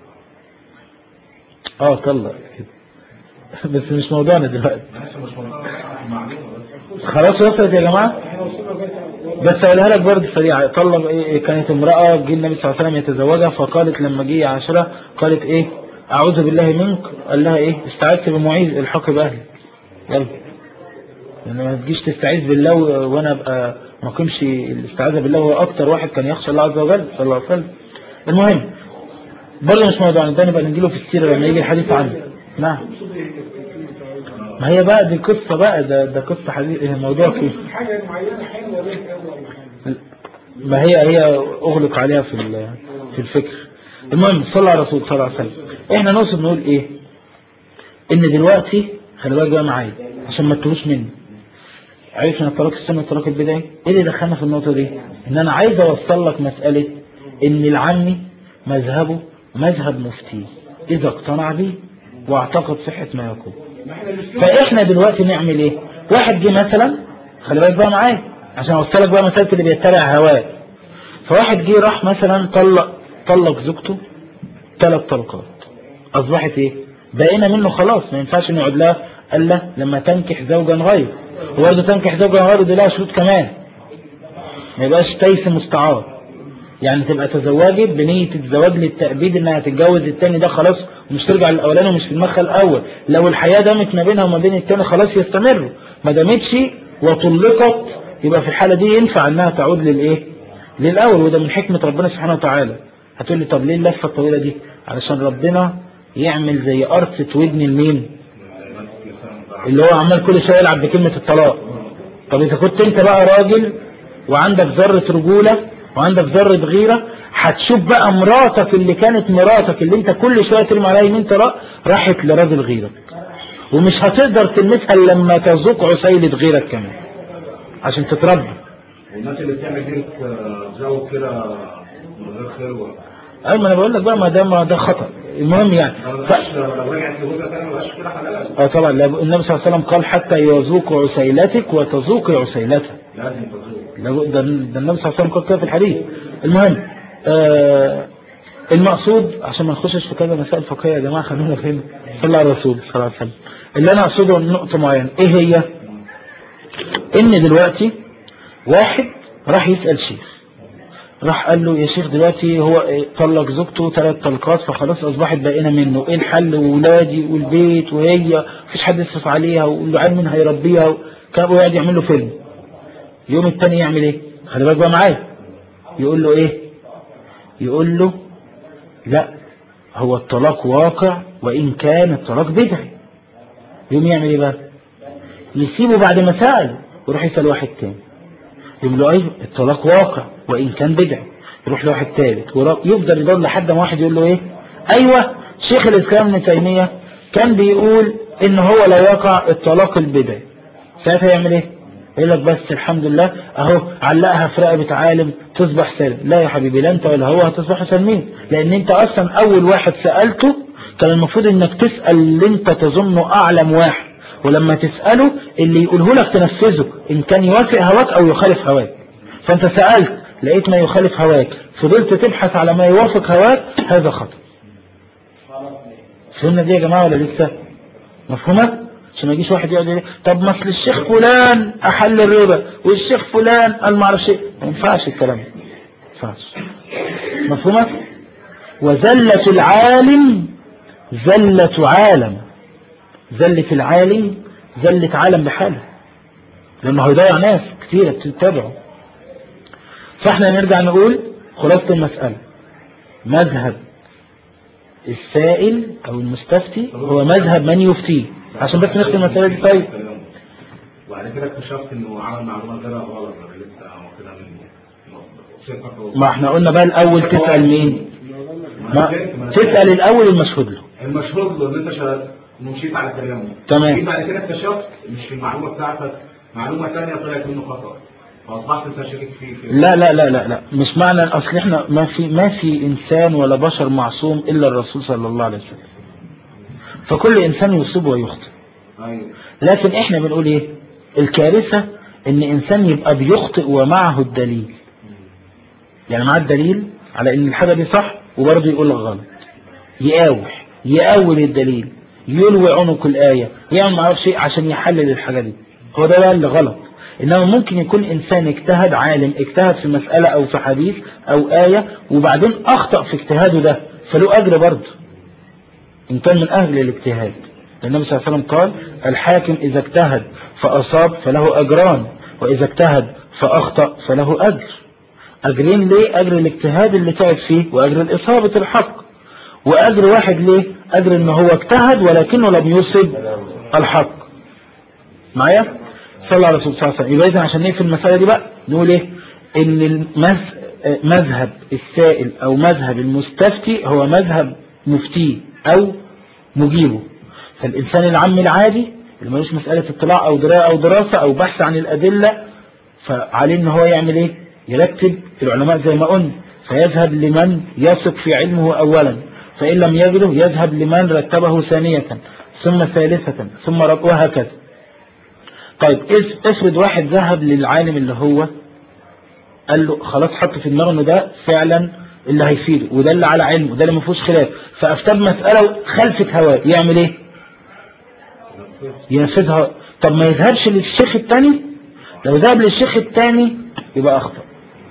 اه طلق بس مش موضوعنا دلوقتي ماشي مش مهم. معلومه بس خلاص وصلت يا جماعة احنا وصلنا بقى بس اقولها لك برضه سريعة طلق إيه كانت امرأة جه النبي صلى الله عليه وسلم يتزوجها فقالت لما جه عاشرة قالت ايه اعوذ بالله منك قال لها ايه استعذت بمعيذ الحق باهلك يلا يعني ما تجيش تستعيذ بالله و- وانا ابقى ما قيمش الاستعاذة بالله هو اكتر واحد كان يخشى الله عز وجل صلى الله عليه وسلم المهم برضه مش موضوعنا ده نبقى نجيله في السيرة لما يجي الحديث عنه نعم ما هي بقى دي قصة بقى ده ده قصة حديث إيه موضوع كيف حاجة معينة حلوة ليه حلوة ولا حاجة ما هي هي أغلق عليها في ال- في الفكر المهم صلى على رسول صلى الله عليه وسلم احنا نوصل نقول ايه ان دلوقتي خلي بالك بقى معايا عشان ما تتوهوش مني عرفنا الطلاق السنة والطلاق البدعي ايه اللي دخلنا في النقطة دي ان انا عايز اوصل لك مسألة ان العمي مذهبه مذهب مفتي اذا اقتنع به واعتقد صحة ما يقول ما احنا الاسلام فاحنا دلوقتي نعمل ايه واحد جه مثلا خلي بالك بقى معايا عشان اوصلك بقى مسألة اللي بيتبع هواه فواحد جه راح مثلا طلق طلق زوجته ثلاث طلقات اصبحت ايه بقينا منه خلاص ما ينفعش انه يقعد لها قال له لما تنكح زوجا غيره وبرضه تنكح زوجا غيره دي لها شروط كمان ما يبقاش تيس مستعار يعني تبقى تزوجت بنية الزواج للتأبيد انها تتجوز التاني ده خلاص ومش ترجع للاولاني ومش في دماغها الاول لو الحياة دامت ما بينها وما بين التاني خلاص يستمروا ما دامتش وطلقت يبقى في الحالة دي ينفع انها تعود للايه للاول وده من حكمة ربنا سبحانه وتعالى هتقول لي طب ليه اللفة الطويلة دي علشان ربنا يعمل زي قرصة ودن المين اللي هو عمال كل شوية يلعب بكلمة الطلاق طب إذا كنت أنت بقى راجل وعندك ذرة رجولة وعندك ذرة غيرة هتشوف بقى مراتك اللي كانت مراتك اللي انت كل شوية ترمي عليها يمين ترى راحت لراجل غيرك ومش هتقدر تلمسها إلا لما تذوق عسيلة غيرك كمان عشان تتربى والناس اللي بتعمل دي بتزود كده من غير خير و... اي ما انا بقول لك بقى ما ده ما ده خطأ المهم يعني ف... لو رجعت لجوزها تاني ما بقاش كده حلال اه طبعا لا- النبي صلى الله عليه وسلم قال حتى يذوق عسيلتك وتذوق عسيلتها لازم تزود ده ده ده النبي صلى الله عليه وسلم قال كده في الحديث المهم آه المقصود عشان ما نخشش في كذا مسائل فقهيه يا جماعه خلينا فين صلى على الرسول صلى الله عليه وسلم اللي انا اقصده نقطه معينه ايه هي ان دلوقتي واحد راح يسال شيخ راح قال له يا شيخ دلوقتي هو إيه، طلق زوجته ثلاث طلقات فخلاص اصبحت بقينا منه ايه الحل وولادي والبيت وهي مفيش حد يصرف عليها والعيال مين هيربيها كان ويقعد يعمل له فيلم يوم التاني يعمل ايه خلي بالك بقى معايا يقول له ايه يقول له لا هو الطلاق واقع وان كان الطلاق بدعي يوم يعمل ايه بقى يسيبه بعد ما سأل ويروح يسأل واحد تاني يقول له ايوه الطلاق واقع وان كان بدعي يروح لواحد تالت ورا- يفضل يدور لحد ما واحد يقول له ايه ايوه شيخ الاسلام ابن تيميه كان بيقول ان هو لا يقع الطلاق البدعي ساعتها يعمل ايه يقول لك بس الحمد لله اهو علقها في رقبه عالم تصبح سالم لا يا حبيبي لا انت ولا هو هتصبحوا سالمين لان انت اصلا اول واحد سالته كان المفروض انك تسال اللي انت تظنه اعلم واحد ولما تساله اللي يقوله لك تنفذه ان كان يوافق هواك او يخالف هواك فانت سالت لقيت ما يخالف هواك فضلت تبحث على ما يوافق هواك هذا خطأ فهمنا دي يا جماعة ولا لسه مفهومة عشان ما يجيش واحد يقعد يقول طب ما اصل الشيخ فلان احل الربا والشيخ فلان قال ما اعرفش ايه ما ينفعش الكلام ده ما ينفعش مفهومة وزلة العالم زلة عالم زلة العالم زلة عالم بحاله لانه هيضيع ناس كتيرة بتتابعه فاحنا نرجع نقول خلاصة المسألة مذهب السائل او المستفتي هو مذهب من يفتيه عشان بس نختم المسألة دي طيب وبعد كده اكتشفت انه عمل معلومه غير غلط غير اللي انت واخدها منه ثقة ما احنا قلنا بقى الاول تسأل مين ما تسأل الاول المشهود له المشهور له ان انت شا- مشيت على كلامه تمام. جيت بعد كده اكتشفت مش في المعلومه بتاعتك معلومه ثانيه طلعت منه خطا فاصبحت انت شاكك فيه في لا لا لا لا لا مش معنى اصل احنا ما في ما في انسان ولا بشر معصوم الا الرسول صلى الله عليه وسلم فكل انسان يصيب ويخطئ ايوه لكن احنا بنقول ايه الكارثة ان انسان يبقى بيخطئ ومعه الدليل يعني معاه الدليل على ان الحاجة دي صح وبرضه يقول لك غلط يقاوح يقاول الدليل يلوي عنق الآية يعمل ما اعرفش ايه عشان يحلل الحاجة دي هو ده بقى اللي غلط انما ممكن يكون انسان اجتهد عالم اجتهد في مسألة او في حديث او آية وبعدين اخطأ في اجتهاده ده فله اجر برضه إن كان من أهل الاجتهاد النبي صلى الله عليه وسلم قال الحاكم إذا اجتهد فأصاب فله أجران وإذا اجتهد فأخطأ فله أجر أجرين ليه أجر الاجتهاد اللي تعب فيه وأجر الإصابة الحق وأجر واحد ليه أجر إن هو اجتهد ولكنه لم يصب الحق معايا صلى الله عليه وسلم صلى الله عليه وسلم يبقى إذا عشان نقفل المسألة دي بقى نقول إيه إن المذ- مذهب السائل أو مذهب المستفتي هو مذهب مفتيه أو مجيبه فالإنسان العام العادي اللي ملوش مسألة اطلاع أو دراية أو دراسة أو بحث عن الأدلة فعليه إن هو يعمل إيه يرتب العلماء زي ما قلنا فيذهب لمن يثق في علمه أولا فإن لم يجده يذهب لمن رتبه ثانية ثم ثالثة ثم رب وهكذا طيب اف- افرض واحد ذهب للعالم اللي هو قال له خلاص حط في دماغه انه ده فعلا اللي هيفيده وده اللي على علمه وده اللي ما فيهوش خلاف فافتى بمساله خلفت هواه يعمل ايه؟ ينفذها طب ما يذهبش للشيخ الثاني لو ذهب للشيخ الثاني يبقى اخطا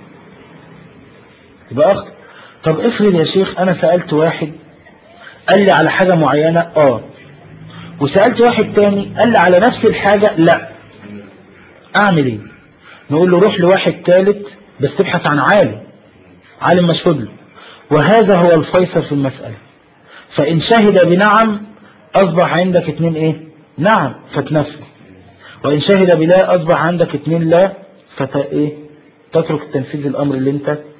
يبقى اخطا طب افرض يا شيخ انا سالت واحد قال لي على حاجه معينه اه وسالت واحد تاني قال لي على نفس الحاجه لا اعمل ايه نقول له روح لواحد ثالث بس تبحث عن عالم عالم مشهود له وهذا هو الفيصل في المسألة فإن شهد بنعم أصبح عندك اتنين إيه نعم فتنفذ وإن شهد بلا أصبح عندك اتنين لا فت إيه تترك تنفيذ الأمر اللي أنت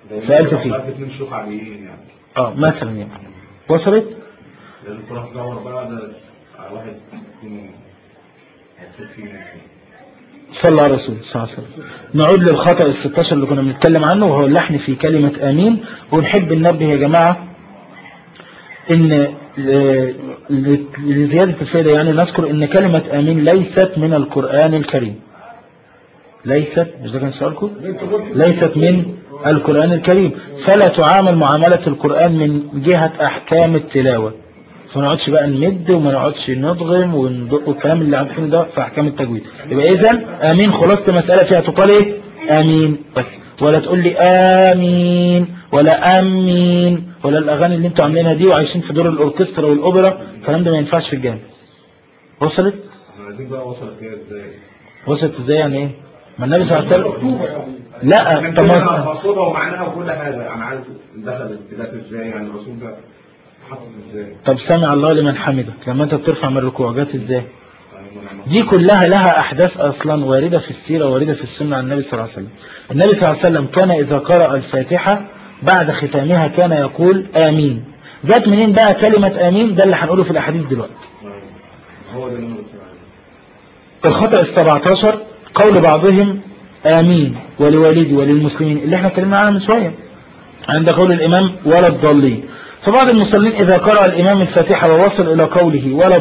سألت فيه سألت اتنين شيوخ عاديين يعني اه مثلا يعني وصلت لازم تروح تدور بقى ده على واحد يكون هيفيد فينا يعني صلى على رسول صلى الله عليه وسلم نعود للخطأ ال 16 اللي كنا بنتكلم عنه وهو اللحن في كلمة آمين ونحب ننبه يا جماعة إن ل- ل- لزيادة الفائدة يعني نذكر إن كلمة آمين ليست من القرآن الكريم ليست مش ده كان سؤالكم ليست من القرآن الكريم فلا تعامل معاملة القرآن من جهة أحكام التلاوة فما نقعدش بقى نمد وما نقعدش نضغم وندق والكلام اللي عارفينه ده في أحكام التجويد يبقى إذا آمين خلاصة مسألة فيها تقال إيه آمين بس ولا تقول لي آمين ولا آمين ولا الأغاني اللي انتوا عاملينها دي وعايشين في دور الأوركسترا والأوبرا الكلام ده ما ينفعش في الجامع وصلت؟ احنا عايزين بقى وصلت كده ازاي وصلت ازاي يعني ايه؟ ما النبي صلى الله عليه وسلم مكتوبة يعني لا من طب كده ما- مقصودها ومعناها وكل حاجة انا عايز دخل الكتاب ازاي يعني الرسول ده حفظ ازاي طب سمع الله لمن حمده لما انت بترفع من الركوع جت ازاي يعني أنا- دي كلها لها احداث اصلا واردة في السيرة واردة في السنة عن النبي صلى الله عليه وسلم النبي صلى الله عليه وسلم كان اذا قرأ الفاتحة بعد ختامها كان يقول امين جت منين بقى كلمة امين ده اللي هنقوله في الاحاديث دلوقتي هو ده اللي انا بتكلم عليه الخطأ ال 17 قول بعضهم آمين ولوالدي وللمسلمين اللي احنا اتكلمنا عنها من شوية عند قول الإمام ولا الضالين فبعض المصلين إذا قرأ الإمام الفاتحة ووصل إلى قوله ولا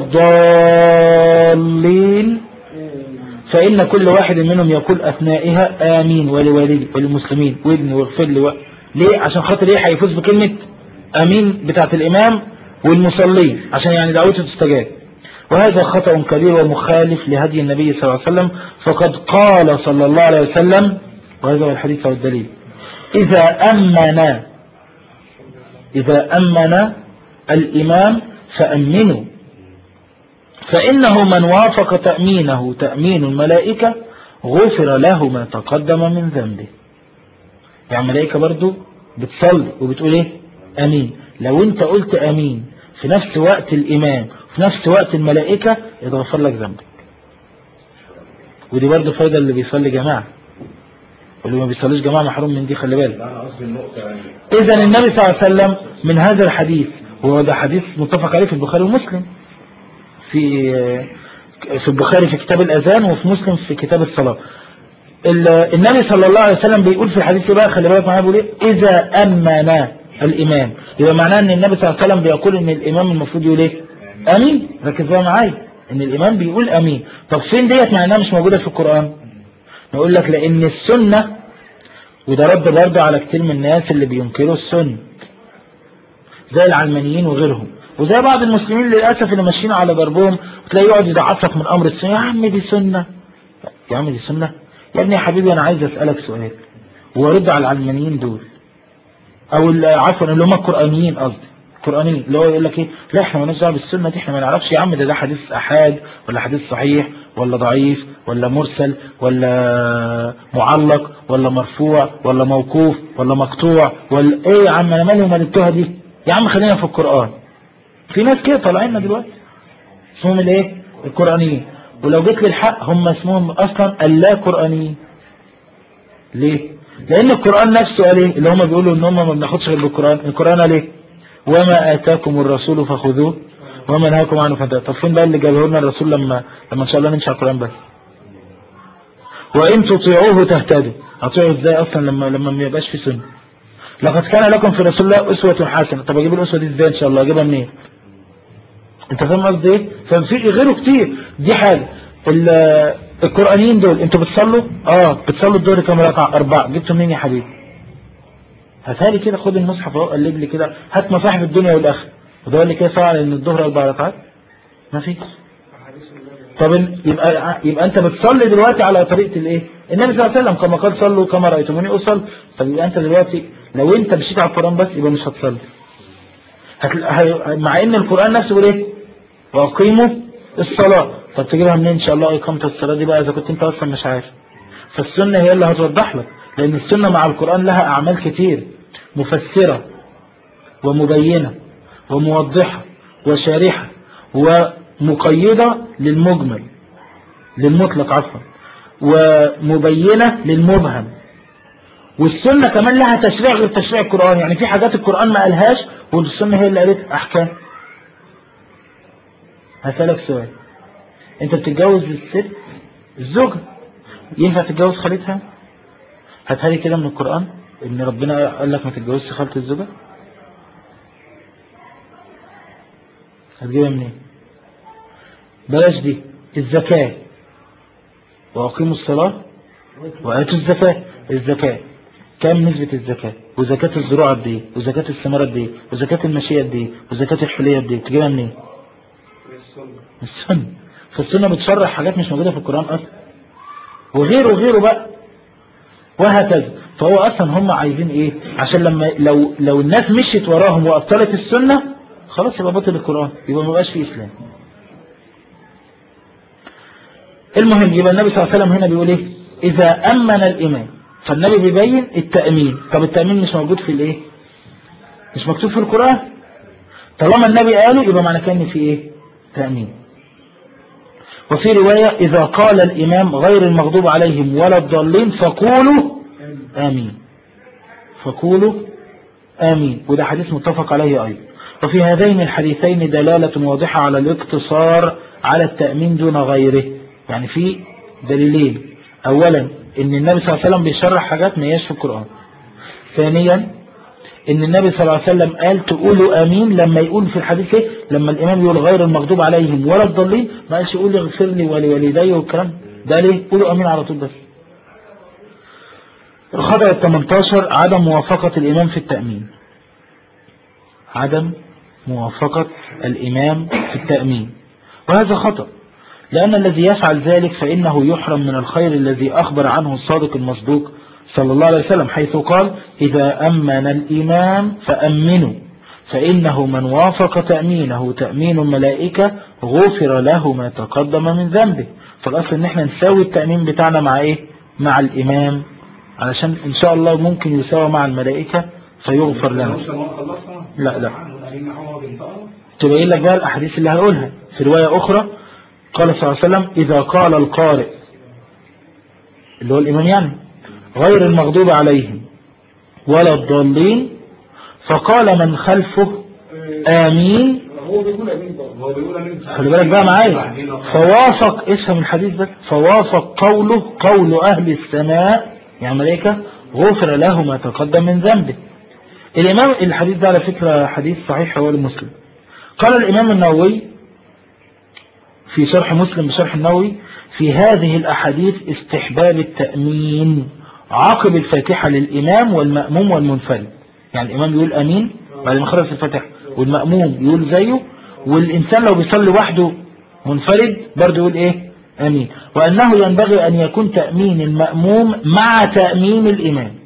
الضالين فإن كل واحد منهم يقول أثنائها آمين ولوالدي وللمسلمين وابني واغفر لي و... ليه عشان خاطر ايه هيفوز بكلمة آمين بتاعت الإمام والمصلين عشان يعني دعوته تستجاب وهذا خطأ كبير ومخالف لهدي النبي صلى الله عليه وسلم فقد قال صلى الله عليه وسلم وهذا هو الحديث والدليل إذا أمن إذا أمن الإمام فأمنوا فإنه من وافق تأمينه تأمين الملائكة غفر له ما تقدم من ذنبه يعني الملائكة برضو بتصلي وبتقول ايه امين لو انت قلت امين في نفس وقت الامام في نفس وقت الملائكة يتغفر لك ذنبك ودي برضو فايدة اللي بيصلي جماعة واللي ما بيصليش جماعة محروم من دي خلي بالك لا انا قصدي النقطة يعني إذا النبي صلى الله عليه وسلم من هذا الحديث وهو ده حديث متفق عليه في البخاري ومسلم في في البخاري في كتاب الأذان وفي مسلم في كتاب الصلاة ال- النبي صلى الله عليه وسلم بيقول في الحديث بقى خلي بالك معايا بيقول ايه إذا أمن الإمام يبقى معناه إن النبي صلى الله عليه وسلم بيقول إن الإمام المفروض يقول ايه أمين ركز بقى معايا إن الإمام بيقول أمين طب فين ديت مع إنها مش موجودة في القرآن نقول لك لأن السنة وده رد برضه على كتير من الناس اللي بينكروا السنة زي العلمانيين وغيرهم وزي بعض المسلمين للأسف اللي ماشيين على ضربهم وتلاقيه يقعد يضعف لك من أمر السنة يا عم دي سنة يا عم دي سنة يا ابني يا حبيبي أنا عايز أسألك سؤال وارد على العلمانيين دول أو ال- عفوا اللي هم القرآنيين قصدي القرآنيين اللي هو يقول لك إيه لا إحنا مالناش دعوة بالسنة دي إحنا ما نعرفش يا عم ده ده حديث أحاد ولا حديث صحيح ولا ضعيف ولا مرسل ولا معلق ولا مرفوع ولا موقوف ولا مقطوع ولا إيه يا عم أنا مالي ومال التوهة دي يا عم خلينا في القرآن في ناس كده طالعين لنا دلوقتي اسمهم الايه القرآنيين ولو جيت للحق هم اسمهم اصلا اللا قرآنيين ليه لان القرآن نفسه قال ايه اللي هم بيقولوا ان هم ما بناخدش غير بالقرآن القرآن قال ايه وما اتاكم الرسول فخذوه وما نهاكم عنه فانتهوا طب فين بقى اللي جابه لنا الرسول لما لما ان شاء الله نمشي على القرآن بس وان تطيعوه تهتدوا هتطيعوا ازاي اصلا لما لما ما يبقاش في سنه لقد كان لكم في رسول الله أسوة حسنة طب أجيب الأسوة دي إزاي إن شاء الله أجيبها منين أنت فاهم قصدي إيه ففي غيره كتير دي حاجة ال- القرآنيين دول أنتوا بتصلوا آه بتصلوا الظهر كام ركعة أربعة جبتوا منين يا حبيبي هاتها لي كده خد المصحف اهو قلب لي كده هات مصاحف الدنيا والآخرة وده قال لي كده سواء إن الظهر أربع ركعات ما فيش طب ال- يبقى يبقى انت بتصلي دلوقتي على طريقة الايه النبي صلى الله عليه وسلم كما قال صلوا كما رأيتموني اصل طب يبقى انت دلوقتي لو انت مشيت على القرآن بس يبقى مش هتصلي هتل... هي... مع ان القرآن نفسه بيقول ايه واقيموا الصلاة طب تجيبها منين ان شاء الله اقامة الصلاة دي بقى اذا كنت انت اصلا مش عارف فالسنة هي اللي هتوضح لك لان السنة مع القرآن لها اعمال كتير مفسرة ومبينة وموضحة وشارحة ومقيدة للمجمل للمطلق عفوا ومبينة للمبهم والسنة كمان لها تشريع غير تشريع القرآن يعني في حاجات القرآن ما قالهاش والسنة هي اللي قالت أحكام هسألك سؤال انت بتتجوز الست الزوجة ينفع تتجوز خالتها هاتها لي كده من القرآن ان ربنا قال لك ما تتجوزش خالة الزوجة هتجيبها منين بلاش دي الزكاة وأقيموا الصلاة وآتوا الزكاة الزكاة كم نسبة الزكاة وزكاة الزروع قد ايه وزكاة الثمرة قد ايه وزكاة المشية قد ايه وزكاة الحلية قد ايه تجيبها منين من السنة فالسنة بتشرح حاجات مش موجودة في القرآن أصلا وغيره وغيره بقى وهكذا فهو أصلا هم عايزين إيه عشان لما لو لو الناس مشيت وراهم وأبطلت السنة خلاص يبقى بطل القرآن يبقى ما بقاش فيه إسلام المهم يبقى النبي صلى الله عليه وسلم هنا بيقول إيه إذا أمن الإمام فالنبي بيبين التأمين طب التأمين مش موجود في الإيه مش مكتوب في القرآن طالما النبي قاله يبقى معنى كان في إيه تأمين وفي رواية إذا قال الإمام غير المغضوب عليهم ولا الضالين فقولوا آمين فقولوا آمين وده حديث متفق عليه أيضا وفي هذين الحديثين دلالة واضحة على الاقتصار على التأمين دون غيره يعني في دليلين أولا إن النبي صلى الله عليه وسلم بيشرح حاجات ما هياش في القرآن ثانيا ان النبي صلى الله عليه وسلم قال تقولوا امين لما يقول في الحديث ايه لما الامام يقول غير المغضوب عليهم ولا الضالين ما قالش قول اغفر لي ولوالدي والكلام ده ليه قولوا امين على طول بس الخطأ ال 18 عدم موافقة الامام في التأمين عدم موافقة الامام في التأمين وهذا خطأ لأن الذي يفعل ذلك فإنه يحرم من الخير الذي أخبر عنه الصادق المصدوق صلى الله عليه وسلم حيث قال إذا أمن الإمام فأمنوا فإنه من وافق تأمينه تأمين الملائكة غفر له ما تقدم من ذنبه فالأصل إن احنا نساوي التأمين بتاعنا مع إيه مع الإمام علشان إن شاء الله ممكن يساوى مع الملائكة فيغفر لنا لا لا تبين لك بقى الأحاديث اللي هنقولها في رواية أخرى قال صلى الله عليه وسلم إذا قال القارئ اللي هو الإمام يعني غير المغضوب عليهم ولا الضالين فقال من خلفه آمين هو بيقول امين برضه هو بيقول امين خلي بالك بقى معايا فوافق افهم الحديث ده فوافق قوله قول أهل السماء يعني ملائكة غفر له ما تقدم من ذنبه الإمام الحديث ده على فكرة حديث صحيح هو المسلم قال الإمام النووي في شرح مسلم بشرح النووي في هذه الأحاديث استحباب التأمين عقب الفاتحة للإمام والمأموم والمنفرد يعني الإمام يقول أمين بعد ما خلص الفاتحة والمأموم يقول زيه والإنسان لو بيصلي وحده منفرد برضه يقول إيه أمين وأنه ينبغي أن يكون تأمين المأموم مع تأمين الإمام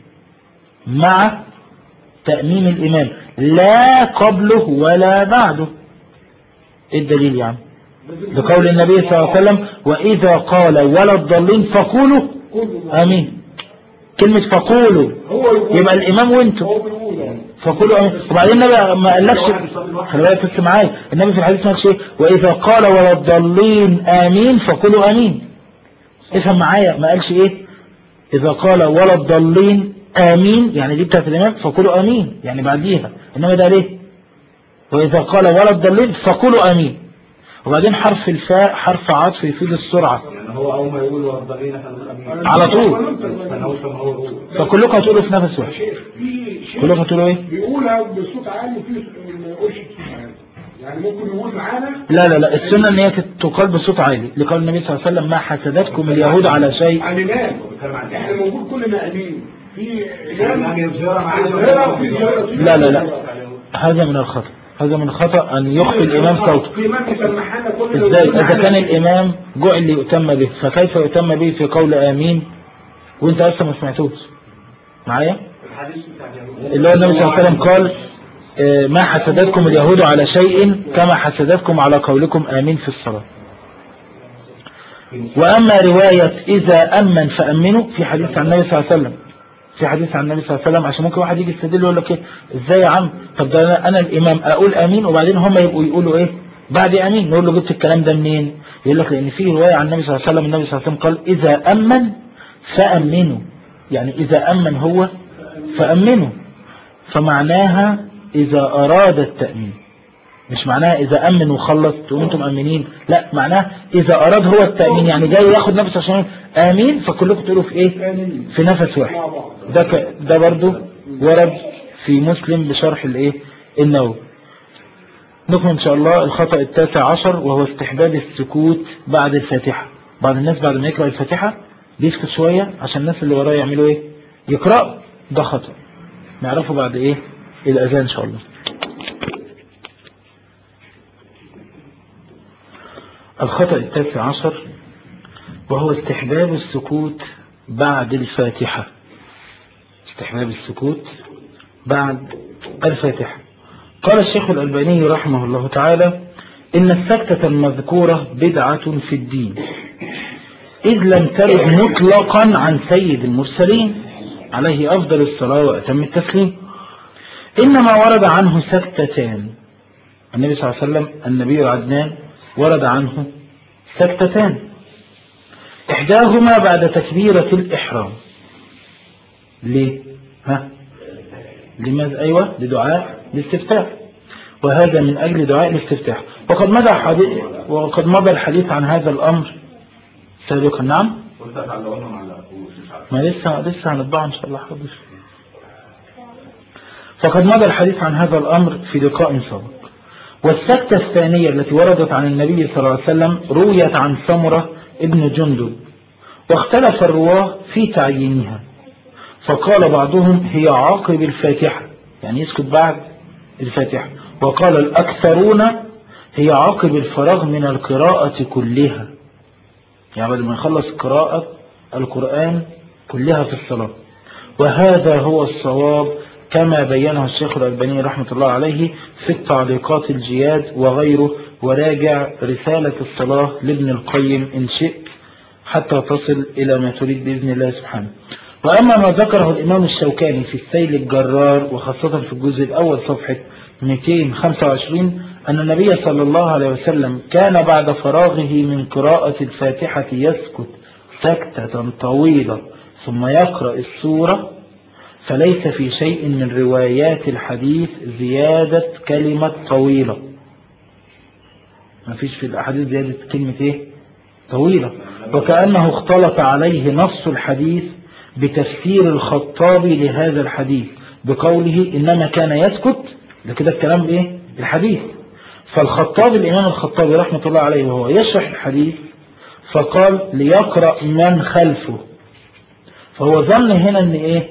مع تأمين الإمام لا قبله ولا بعده إيه الدليل يعني لقول النبي صلى الله عليه وسلم وإذا قال ولا الضالين فقولوا كله آمين كلمة فقولوا هو يقول يبقى الإمام وانتوا هو بيقول يعني فقولوا آمين وبعدين النبي ما قالكش خلي بالك بس معايا النبي في الحديث ما قالش ايه وإذا قال ولا الضالين آمين فقولوا آمين افهم معايا ما قالش ايه إذا قال ولا الضالين آمين يعني دي بتاعت الإمام فقولوا آمين يعني بعديها إنما ده ليه وإذا قال ولا الضالين فقولوا آمين وبعدين حرف الفاء حرف عطف يفيد السرعة يعني هو اول ما يقول والضالين فنقول امين على طول فنقول كما هو يقول فكلكم هتقولوا في نفس واحد شيخ في شيخ كلكم هتقولوا ايه بيقولها بصوت عالي وفي ما يقولش بصوت عالي يعني ممكن يقول معانا لا لا لا السنة ان هي تقال بصوت عالي لقول النبي صلى الله عليه وسلم ما حسدتكم اليهود على شيء عن امام بيتكلم عن احنا بنقول كلنا امين في يعني امام الزيارة مع الزيارة وفي زيارة لا لا لا هذا من الخطأ هذا من الخطأ أن يخفي الإمام صوته في امام يسمحنا كلنا إزاي إذا كان الإمام جعل ليؤتم به فكيف يؤتم به في قول آمين وانت أصلا ما سمعتوش معايا الحديث بتاع اللي هو النبي صلى الله عليه وسلم قال آه، ما حسدتكم اليهود على شيء كما حسدتكم على قولكم آمين في الصلاة وأما رواية إذا أمن فأمنوا في حديث عن النبي صلى الله عليه وسلم في حديث عن النبي صلى الله عليه وسلم عشان ممكن واحد يجي يستدل يقول لك ايه ازاي يا عم طب ده أنا- انا الامام اقول امين وبعدين هم يبقوا يقولوا ايه بعد امين نقول له جبت الكلام ده منين يقول لك لان في روايه عن النبي صلى الله عليه وسلم النبي صلى الله عليه وسلم قال اذا امن فامنوا يعني إذا أمن هو فأمنه فمعناها إذا أراد التأمين مش معناها إذا أمن وخلص تقوم أنتم مأمنين لا معناها إذا أراد هو التأمين يعني جاي ياخد نفس عشان آمين فكلكم تقولوا في إيه آمين في نفس واحد مع بعض ده ك... ده برضو ورد في مسلم بشرح الايه النووي نكمل ان شاء الله الخطأ التاسع عشر وهو استحباب السكوت بعد الفاتحة بعض الناس بعد ما يقرأ الفاتحة بيسكت شوية عشان الناس اللي وراه يعملوا ايه يقرأ ده خطأ نعرفه بعد ايه الاذان ان شاء الله الخطأ التاسع عشر وهو استحباب السكوت بعد الفاتحة استحباب السكوت بعد الفاتحة قال الشيخ الألباني رحمه الله تعالى إن السكتة المذكورة بدعة في الدين إذ لم ترد مطلقا عن سيد المرسلين عليه أفضل الصلاة وأتم التسليم إنما ورد عنه سكتتان النبي صلى الله عليه وسلم النبي عدنان ورد عنه سكتتان إحداهما بعد تكبيرة الإحرام ليه؟ ها؟ لماذا؟ أيوة لدعاء الاستفتاح وهذا من أجل دعاء الاستفتاح وقد مضى حديث وقد مضى الحديث عن هذا الأمر سابقا نعم وانت هتعلقونا مع الأقوس مش عارف ما لسه لسه هنطبعه إن شاء الله حاضر فقد مضى الحديث عن هذا الأمر في لقاء سابق والسكتة الثانية التي وردت عن النبي صلى الله عليه وسلم رويت عن سمرة ابن جندب واختلف الرواه في تعيينها فقال بعضهم هي عاقب الفاتحة يعني يسكت بعد الفاتحة وقال الأكثرون هي عاقب الفراغ من القراءة كلها يعني بعد ما يخلص قراءة القرآن كلها في الصلاة وهذا هو الصواب كما بينه الشيخ الألباني رحمة الله عليه في التعليقات الجياد وغيره وراجع رسالة الصلاة لابن القيم إن شئت حتى تصل إلى ما تريد بإذن الله سبحانه وأما ما ذكره الإمام الشوكاني في السيل الجرار وخاصة في الجزء الأول صفحة 225 أن النبي صلى الله عليه وسلم كان بعد فراغه من قراءة الفاتحة يسكت سكتة طويلة ثم يقرأ السورة فليس في شيء من روايات الحديث زيادة كلمة طويلة ما فيش في الأحاديث زيادة كلمة إيه طويلة وكأنه اختلط عليه نص الحديث بتفسير الخطابي لهذا الحديث بقوله إنما كان يسكت ده كده الكلام إيه الحديث فالخطابي الإمام الخطابي رحمة الله عليه وهو يشرح الحديث فقال ليقرأ من خلفه فهو ظن هنا ان ايه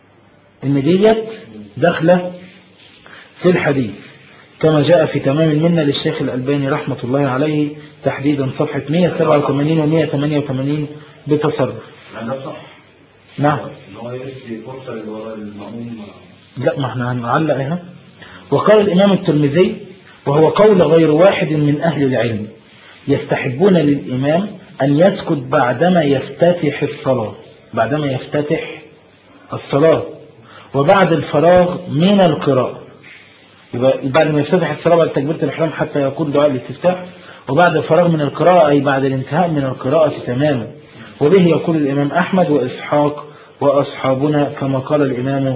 ان ديت داخله في الحديث كما جاء في تمام المنة للشيخ الألباني رحمة الله عليه تحديدا صفحة 187 و 188 بتصرف يعني ده صح نعم ان هو يدي فرصة اللي ورا المأموم لا ما احنا هنعلق اهو وقال الإمام الترمذي وهو قول غير واحد من أهل العلم يستحبون للإمام أن يسكت بعدما يفتتح الصلاة بعدما يفتتح الصلاة وبعد الفراغ من القراءة يبقى بعد ما يفتتح الصلاة بعد تكبيرة الإحرام حتى يكون دعاء الاستفتاح وبعد الفراغ من القراءة أي بعد الانتهاء من القراءة تماما وبه يقول الإمام أحمد وإسحاق وأصحابنا كما قال الإمام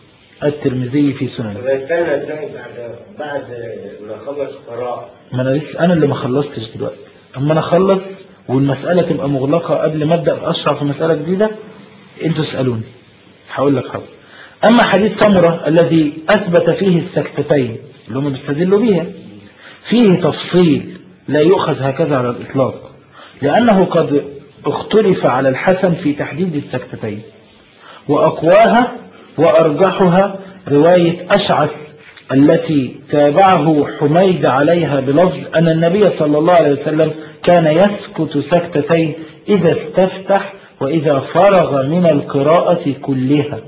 الترمذي في سننه طب استنى ازاي بعد بعد ما خلص قراءة ما انا لسه انا اللي ما خلصتش دلوقتي اما انا اخلص والمسألة تبقى مغلقة قبل ما ابدا اشرح في مسألة جديدة انتوا اسألوني هقول لك حاضر اما حديث سمرة الذي اثبت فيه السكتتين اللي هم بيستدلوا بيها فيه تفصيل لا يؤخذ هكذا على الاطلاق لانه قد اختلف على الحسن في تحديد السكتتين وأقواها وأرجحها رواية أشعث التي تابعه حميد عليها بلفظ أن النبي صلى الله عليه وسلم كان يسكت سكتتين إذا استفتح وإذا فرغ من القراءة كلها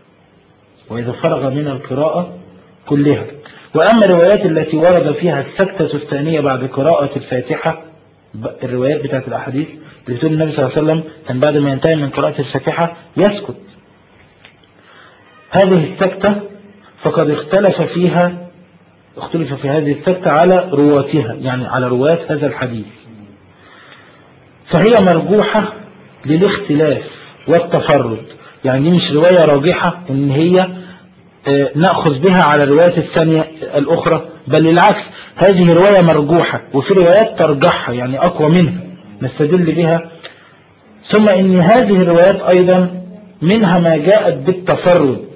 وإذا فرغ من القراءة كلها وأما الروايات التي ورد فيها السكتة الثانية بعد قراءة الفاتحة ب- الروايات بتاعت الأحاديث اللي بتقول النبي صلى الله عليه وسلم كان بعد ما ينتهي من قراءة الفاتحة يسكت هذه السكتة فقد اختلف فيها اختلف في هذه السكتة على رواتها يعني على رواة هذا الحديث فهي مرجوحة للاختلاف والتفرد يعني دي مش رواية راجحة ان هي آه، نأخذ بها على الروايات الثانية الأخرى بل العكس هذه رواية مرجوحة وفي روايات ترجحها يعني أقوى منها نستدل بها ثم إن هذه الروايات أيضا منها ما جاءت بالتفرد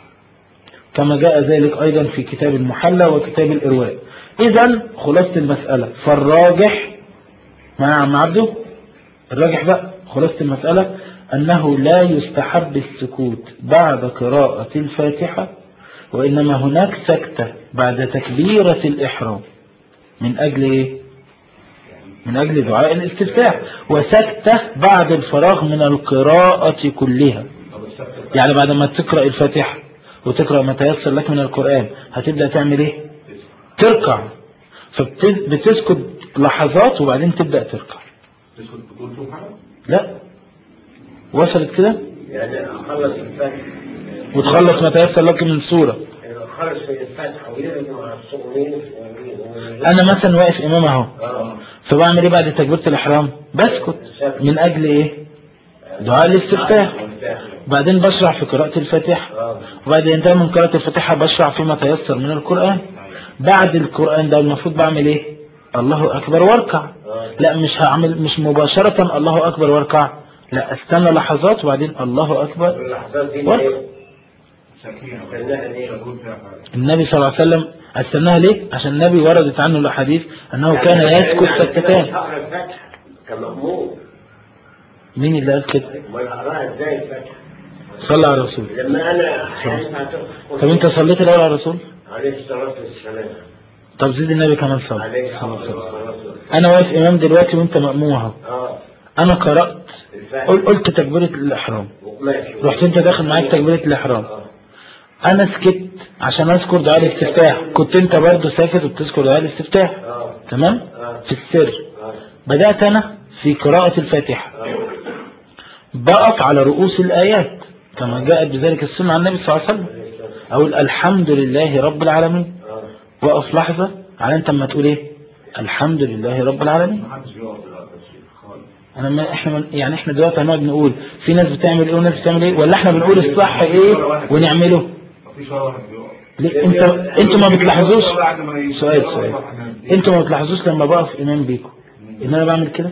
كما جاء ذلك أيضا في كتاب المحلى وكتاب الإرواء إذا خلاصة المسألة فالراجح مع عم عبده الراجح بقى خلاصة المسألة أنه لا يستحب السكوت بعد قراءة الفاتحة وإنما هناك سكتة بعد تكبيرة الإحرام من أجل إيه؟ من أجل دعاء الاستفتاح وسكتة بعد الفراغ من القراءة كلها طب السبت يعني بعد ما تقرأ الفاتحة وتقرأ ما تيسر لك من القرآن هتبدأ تعمل إيه؟ تركع فبتسكت لحظات وبعدين تبدأ تركع تسكت تقول شوف حاجة لا وصلت كده يعني أخلص الفاتحة وتخلص ما تيسر لك من سورة أخلص في الفاتحة ويرد مع الصغيرين أنا مثلا واقف إمام أهو آه فبعمل إيه بعد تكبيرة الإحرام بسكت من أجل إيه دعاء الاستفتاح وبعدين بشرع في قراءة الفاتحة آه وبعد انتهى من قراءة الفاتحة بشرع فيما تيسر من القرآن بعد القرآن ده المفروض بعمل ايه الله أكبر واركع لا مش هعمل مش مباشرة الله أكبر واركع لا استنى لحظات وبعدين الله أكبر اللحظات دي واركع. إيه؟ سكينة استناها ليه؟ تقول فيها حاجة النبي صلى الله عليه وسلم استناها ليه عشان النبي وردت عنه الأحاديث أنه كان يعني يسكت أنا سكتان مش هقرا الفاتحة كمأمور مين اللي قال كده أمال هقراها إزاي الفاتحة؟ صلى على الرسول لما أنا أحيانا هتدخل طب انت صليت الأول على الرسول عليه الصلاة والسلام طب زيد النبي كمان صلى عليه الصلاة والسلام أنا واقف إمام دلوقتي وأنت مأموم اهو اه أنا قرأت الفاتحة قل- قلت تكبيرة الإحرام ماشي رحت انت داخل معاك تكبيرة الإحرام اه انا سكت عشان اذكر دعاء الاستفتاح كنت انت برضه ساكت وبتذكر دعاء الاستفتاح اه تمام اه في السر اه بدأت انا في قراءة الفاتحة اه بقف على رؤوس الآيات كما جاءت بذلك السنة عن النبي صلى الله عليه وسلم أقول الحمد لله رب العالمين اه وقف لحظة على انت اما تقول ايه الحمد لله رب العالمين محدش بيقعد دلوقتي يا شيخ خالص انا ما احنا من يعني احنا دلوقتي هنقعد نقول في ناس بتعمل ايه وناس بتعمل ايه ولا احنا بنقول الصح ايه ونعمله مفيش ولا واحد بيقعد ليه انت انتوا ما بتلاحظوش بعد ما ي- سؤال سؤال انتوا ما بتلاحظوش لما بقف امام بيكم ان انا بعمل كده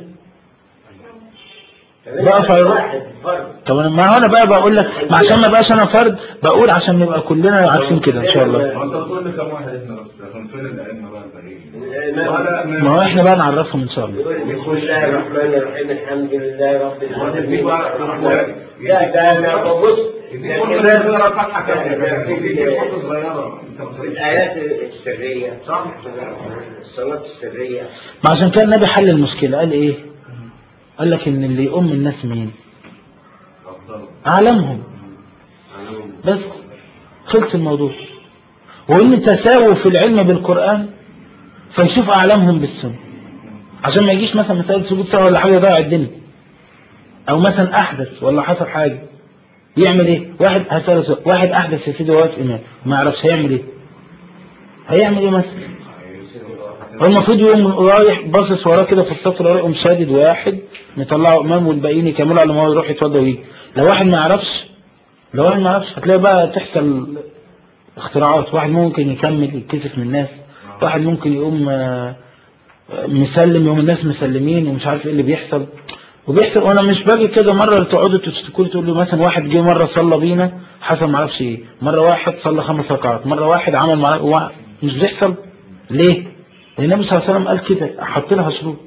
بقف على واحد فرد طب انا ما هو انا بقى بقول لك ما عشان ما بقاش انا فرد بقول عشان نبقى كلنا عارفين كده ان شاء الله هو انت بتقول لي كم واحد احنا بس لكن فين الائمه بقى الباقيين الإمام ما هو احنا بقى نعرفهم ان شاء الله يقول بسم الله الرحمن الرحيم الحمد لله رب العالمين بقى الرحمن. لا ده انا ببص دي ده فرصه كمان صغيره فتحه كامله ده في- دي في- فرصه صغيره انت ما في بتقولش. الآيات السرية صح الصلاة السرية ما عشان كده النبي حل المشكلة قال ايه قال لك ان اللي يقوم الناس مين افضل اعلمهم بس خلص الموضوع وان تساووا في العلم بالقرآن فيشوف اعلمهم بالسنة عشان ما يجيش مثلا مسألة سجود سوا ولا حاجة يضيع الدنيا او مثلا احدث ولا حصل حاجة يعمل ايه واحد هسأله سؤال واحد احدث يا سيدي واقف امام ما يعرفش هيعمل ايه هيعمل ايه مثلا هو المفروض يقوم رايح باصص وراه كده في الصف اللي وراه يقوم شادد واحد مطلعه امام والباقيين يكملوا على ما هو يروح يتوضى ويجي لو واحد ما يعرفش لو واحد ما يعرفش هتلاقي بقى تحصل اختراعات واحد ممكن يكمل يتكسف من الناس واحد ممكن يقوم آه، آه، مسلم يوم الناس مسلمين ومش عارف ايه اللي بيحصل وبيحصل وانا مش باجي كده مره تقعدوا تشتكوا لي تقول له مثلا واحد جه مره صلى بينا حصل ما اعرفش ايه مره واحد صلى خمس ركعات مره واحد عمل معرفش وا- مش بيحصل ليه؟ لان النبي صلى الله عليه وسلم قال كده حط لها شروط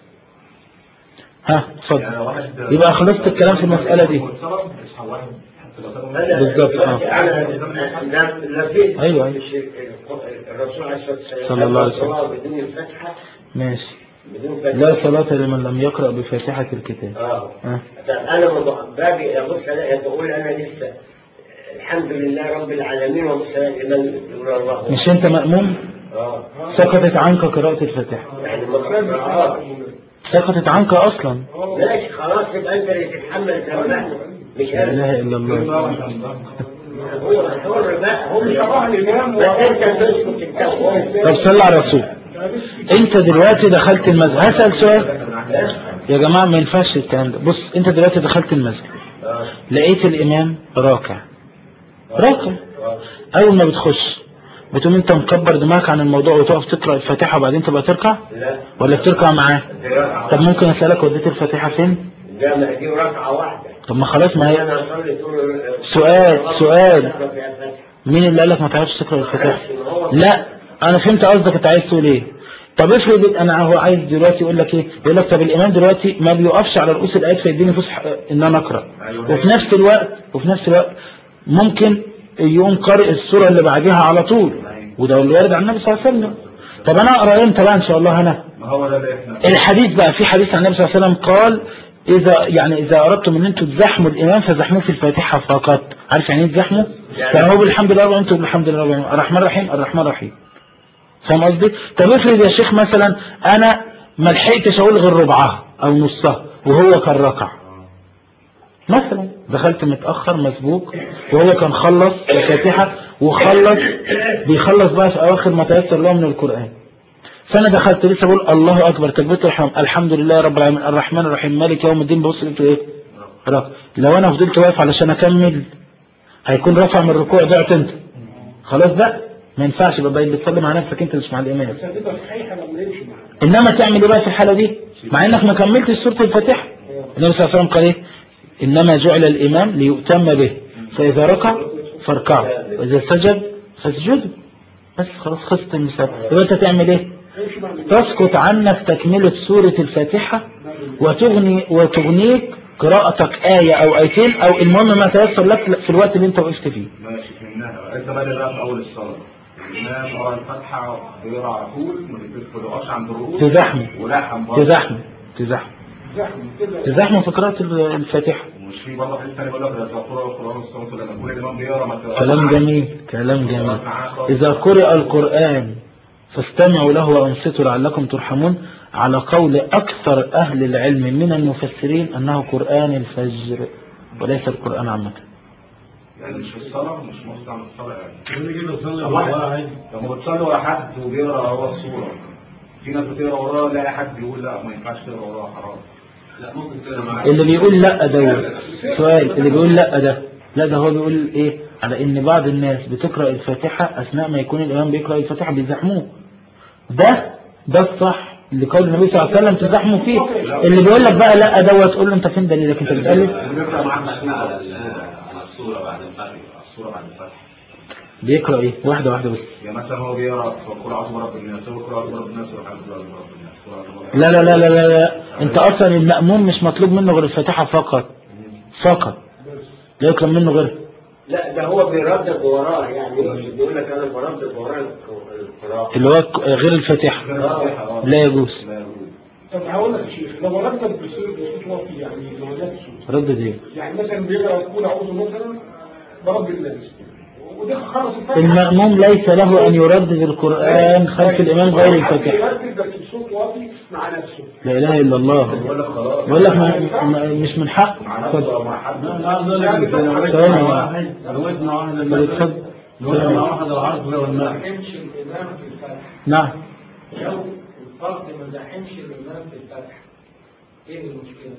ها يعني اتفضل واحد يبقى خلصت الكلام في المسألة دي. يصحى واحد حتى لو كان أنا بالظبط، آه. أنا لا- لا في أيوة، أيوة. مش الرسول عليه الصلاة والسلام صلى الله عليه وسلم. الصلاة بدون الفتحة ماشي بدون فتحة لا صلاة لمن لم يقرأ بفاتحة الكتاب اه ها طب انا بض- باجي ابص الاقي بقول انا لسه الحمد لله رب العالمين وبص الاقي الامام يقول الله مش انت مأموم اه سقطت عنك قراءة الفاتحة يعني المفروض اه سقطت عنك أصلا ماشي خلاص يبقى انت اللي تتحمل ذنبها مش لا انا إله إلا فين الله بقى عشان ده؟ هو حر بقى هو مش صباح الإمام بس انت تسكت انت وهو. طب صلى على الرسول انت دلوقتي دخلت المسجد هسأل سؤال يا جماعة ما ينفعش الكلام ده بص انت دلوقتي دخلت المسجد اه لقيت الإمام راكع راكع اه أول ما بتخش بتقوم أنت مكبر دماغك عن الموضوع وتقف تقرأ الفاتحة وبعدين تبقى تركع لا ولا بتركع معاه دي ركعة طب ممكن أسألك وديت الفاتحة فين ده ما دي ركعة واحدة طب ما خلاص ما هي أنا أصلي طول سؤال- سؤال. أقرأ فيها الفاتحة. مين اللي قالك ما تعرفش تقرأ الفاتحة ما هو- لا انا فهمت قصدك انت عايز تقول ايه طب افرض انا هو عايز دلوقتي يقول لك ايه يقول لك طب الامام دلوقتي ما بيقفش على رؤوس الايات فيديني فسح ان انا اقرا أيوة. وفي نفس الوقت وفي نفس الوقت ممكن يقوم قارئ السوره اللي بعدها على طول وده اللي وارد عن النبي صلى الله عليه وسلم طب انا اقرا امتى بقى ان شاء الله انا ما هو ده اللي احنا الحديث بقى في حديث عن النبي صلى الله عليه وسلم قال إذا يعني إذا أردتم أن أنتم تزحموا الإمام فزحموه في الفاتحة فقط عارف يعني إيه تزحموا؟ يعني هو بالحمد لله وأنتم بالحمد لله وأنتم الرحمن الرحيم الرحمن الرحيم فاهم قصدي؟ طب افرض يا شيخ مثلا أنا ما لحقتش أقول غير ربعها أو نصها وهو كان ركع مثلا دخلت متأخر مسبوق وهو كان خلص الفاتحة وخلص بيخلص بقى في أواخر ما تيسر له من القرآن فانا دخلت لسه بقول الله اكبر تكبيره الحرام الحمد لله رب العالمين الرحمن الرحيم مالك يوم الدين بص انتوا ايه ركع لو انا فضلت واقف علشان اكمل هيكون رفع من الركوع ضعت انت خلاص بقى ما ينفعش يبقى بقيت بتصلي مع نفسك انت مش مع الامام بس هتبقى صحيحة لما يمشي معاك انما تعمل ايه بقى في الحاله دي مع انك ما كملتش سوره الفاتحه النبي صلى الله عليه وسلم قال ايه انما جعل الامام ليؤتم به فاذا ركع فاركعوا واذا سجد فاسجدوا بس خلاص خلصت المثال يبقى انت تعمل ايه يمشي مع الإمام. تسقط عنك تكملة سورة الفاتحة وتغني وتغنيك قراءتك آية أو آيتين أو المهم ما تيسر لك في الوقت اللي أنت وقفت فيه ماشي فهمناها انت بادئ بقى في اول الصلاه الامام قرا الفاتحه بيقرا على طول ما بيقفش عند الرؤوس تزحمه ولحم برضه تزحمه تزحمه زحمة كده تزحمه في قراءة الفاتحة ومش في برضه حته ثانيه بيقول لك اذا قرأ القران الصوت لما يكون الامام بيقرا ما تقراش كلام معاه. جميل كلام جميل إذا قرئ القرآن فاستمعوا له وأنصتوا لعلكم ترحمون على قول أكثر أهل العلم من المفسرين أنه قرآن الفجر وليس القرآن عامة يعني مش في الصلاه مش مقطع من الصلاه يعني طب واحد لما بتصلي ورا حد وبيقرا هو الصوره في ناس بتقرا وراه لا حد يقول لا ما ينفعش تقرا وراه حرام لا ممكن تقرا معاه اللي بيقول لا دوت سؤال اللي بيقول لا ده لا ده هو بيقول ايه على ان بعض الناس بتقرأ الفاتحة اثناء ما يكون الامام بيقرأ الفاتحة بيزحموه ده ده الصح اللي قول النبي صلى الله عليه وسلم تزحموا فيه اللي بيقول لك بقى لا دوت تقول له انت فين دليلك انت بتقلد اللي بيقرا معاه مسؤول على على الصوره بعد الفتح على الصوره بعد الفتح بيقرأ ايه واحدة واحدة بس يعني مثلا هو بيقرا قل اعوذ برب الناس هو قل اعوذ برب الناس ويروح عند برب الناس قل أعوذ برب لا لا لا لا لا, لا. انت اصلا المأموم مش مطلوب منه غير الفاتحة فقط فقط لا يطلب منه غيرها لا ده هو بيردد وراه يعني بيقول لك انا بردد وراه القراءة اللي هو غير الفاتحة غير الفاتحة، آه. لا يجوز لا يجوز طب هقول لك يا شيخ لو ردد بصوت بصوت واطي يعني مع نفسه ردد ايه يعني مثلا بيقرا يقول اعوذ مثلا برب الناس ودي خلص الفتحة المأموم ليس له أن يردد القرآن خلف الإمام غير الفاتحة يردد بس بصوت واطي مع نفسه لا إله إلا الله بقول لك خلاص بقول لك ما ما- مش من حق مع نفسه او مع حد يعني ثواني واحد. لو وزن واحد طب اتفضل. لو واحد العرض ما والنار زحمش الامام في الفتح نعم لو الفرد ما زحمش الامام في الفتح ايه المشكله؟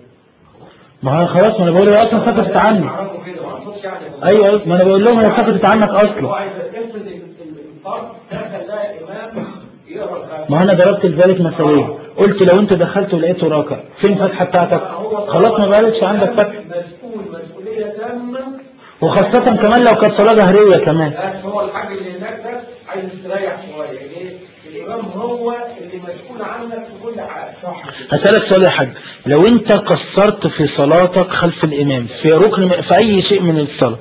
ما هو خلاص ما أنا بقول هي أصلا سكتت عني اعرفوا كده ما اقصدش يعني أيوه أيوه ما أنا بقول لهم هي سكتت عنك هو أصلا عايز افرض الفرد دخل لها امام يقرا الفاتحه ما أنا ضربت لذلك مثالين قلت لو أنت دخلت ولقيته راكع فين الفتحة بتاعتك خلاص ما بقالتش عندك فتحة مسؤول مسؤوليه تامه وخاصة كمان لو كانت صلاة جهرية كمان بس هو الحاج اللي هناك ده عايز يستريح شويه ليه؟ الامام هو اللي مسؤول عنك في كل حاجه صح كده. هسألك سؤال يا حاج لو أنت قصرت في صلاتك خلف الإمام في ركن في أي شيء من الصلاة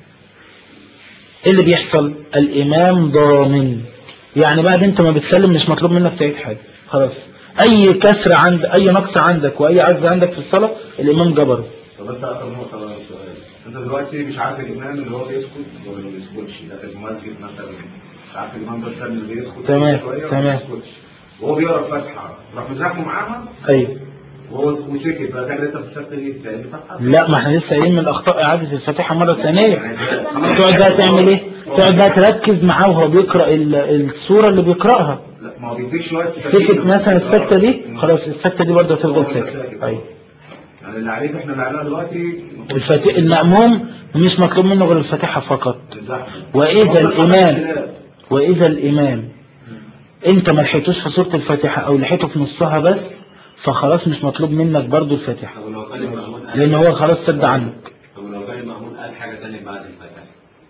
ايه اللي بيحصل الامام ضامن يعني بعد انت ما بتسلم مش مطلوب منك تعيد حاجة خلاص اي كسر عند اي نقص عندك واي عجز عندك في الصلاة الامام جبره طب انت اخر نقطه بقى سؤال انت دلوقتي مش عارف الامام اللي هو بيسكت ولا ما بيسكتش ده المسجد مثلا مش عارف الامام ده الثاني اللي بيسكت تمام، شوية ولا تمام. ما بيسكتش وهو بيقرا الفاتحه راح مزاحمه معاها ايوه وهو وسكت بقى تعمل انت في الشكل ايه تاني فتحه لا ما احنا لسه قايلين من الاخطاء اعادة الفاتحة مرة ثانية يعني تقعد بقى تعمل ايه تقعد بقى تركز معاه وهو بيقرأ ال- السورة اللي بيقرأها لا ما هو بيديك شويه سكت مثلا السكتة دي خلاص السكتة دي برضه هتفضل ساكت ايوه يعني اللي عليك احنا اللي علينا دلوقتي الفاتح المأموم مش مطلوب منه غير الفاتحة فقط الزحمة. وإذا هم الإمام اختلاف. وإذا الإمام أنت ما لحقتوش في سورة الفاتحة أو لحقته في نصها بس فخلاص مش مطلوب منك برضو الفاتحة طب لو كان المأمون قال لأن هو خلاص سد عنك طب لو كان المأمون قال حاجة تانية بعد الفاتحة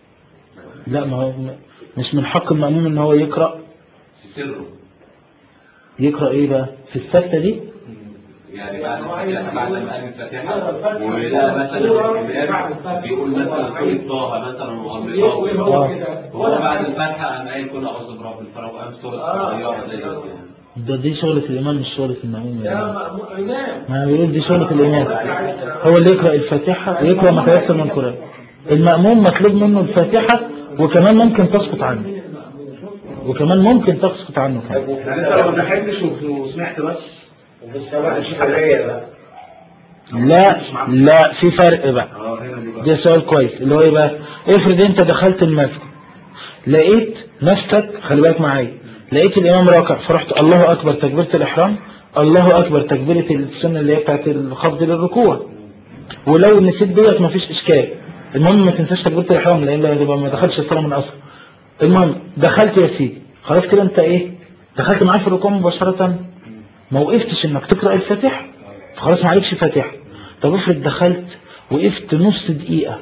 لا ما هو مش من حق المأموم إن هو يقرأ في سره يقرأ إيه بقى في السكتة دي يعني بعد الفاتحة بعد ما قال الفاتحة ولا مثلا الإمام بيقول مثلا سورة طه مثلا وغمضها وهو بعد الفاتحة قام قايل كل أعوذ برب الفلق وقام سورة صغيرة ديت يعني ده دي شغلة الإمام مش شغلة المأموم يا يعني. مأمون إمام ما بيقول دي شغلة الإمام هو اللي يقرأ الفاتحة ويقرأ ما تيسر من القرآن المأموم مطلوب منه الفاتحة وكمان ممكن تسقط عنه وكمان ممكن تسقط عنه كمان يعني انت لو ما دخلتش وسمعت بس وفي الصلاة الشرعية بقى لا لا في فرق بقى اه هنا دي بقى ده سؤال كويس اللي هو ايه بقى افرض انت دخلت المسجد لقيت نفسك خلي بالك معايا لقيت الامام راكع فرحت الله اكبر تكبيره الاحرام الله اكبر تكبيره السنه اللي هي بتاعت الخفض للركوع ولو نسيت ديت مفيش اشكال المهم ما تنساش تكبيره الاحرام لان لا يبقى ما دخلش الصلاه من اصل المهم دخلت يا سيدي خلاص كده انت ايه دخلت معاه في الركوع مباشره ما وقفتش انك تقرا الفاتحه خلاص ما عليكش فاتحه طب افرض دخلت وقفت نص دقيقه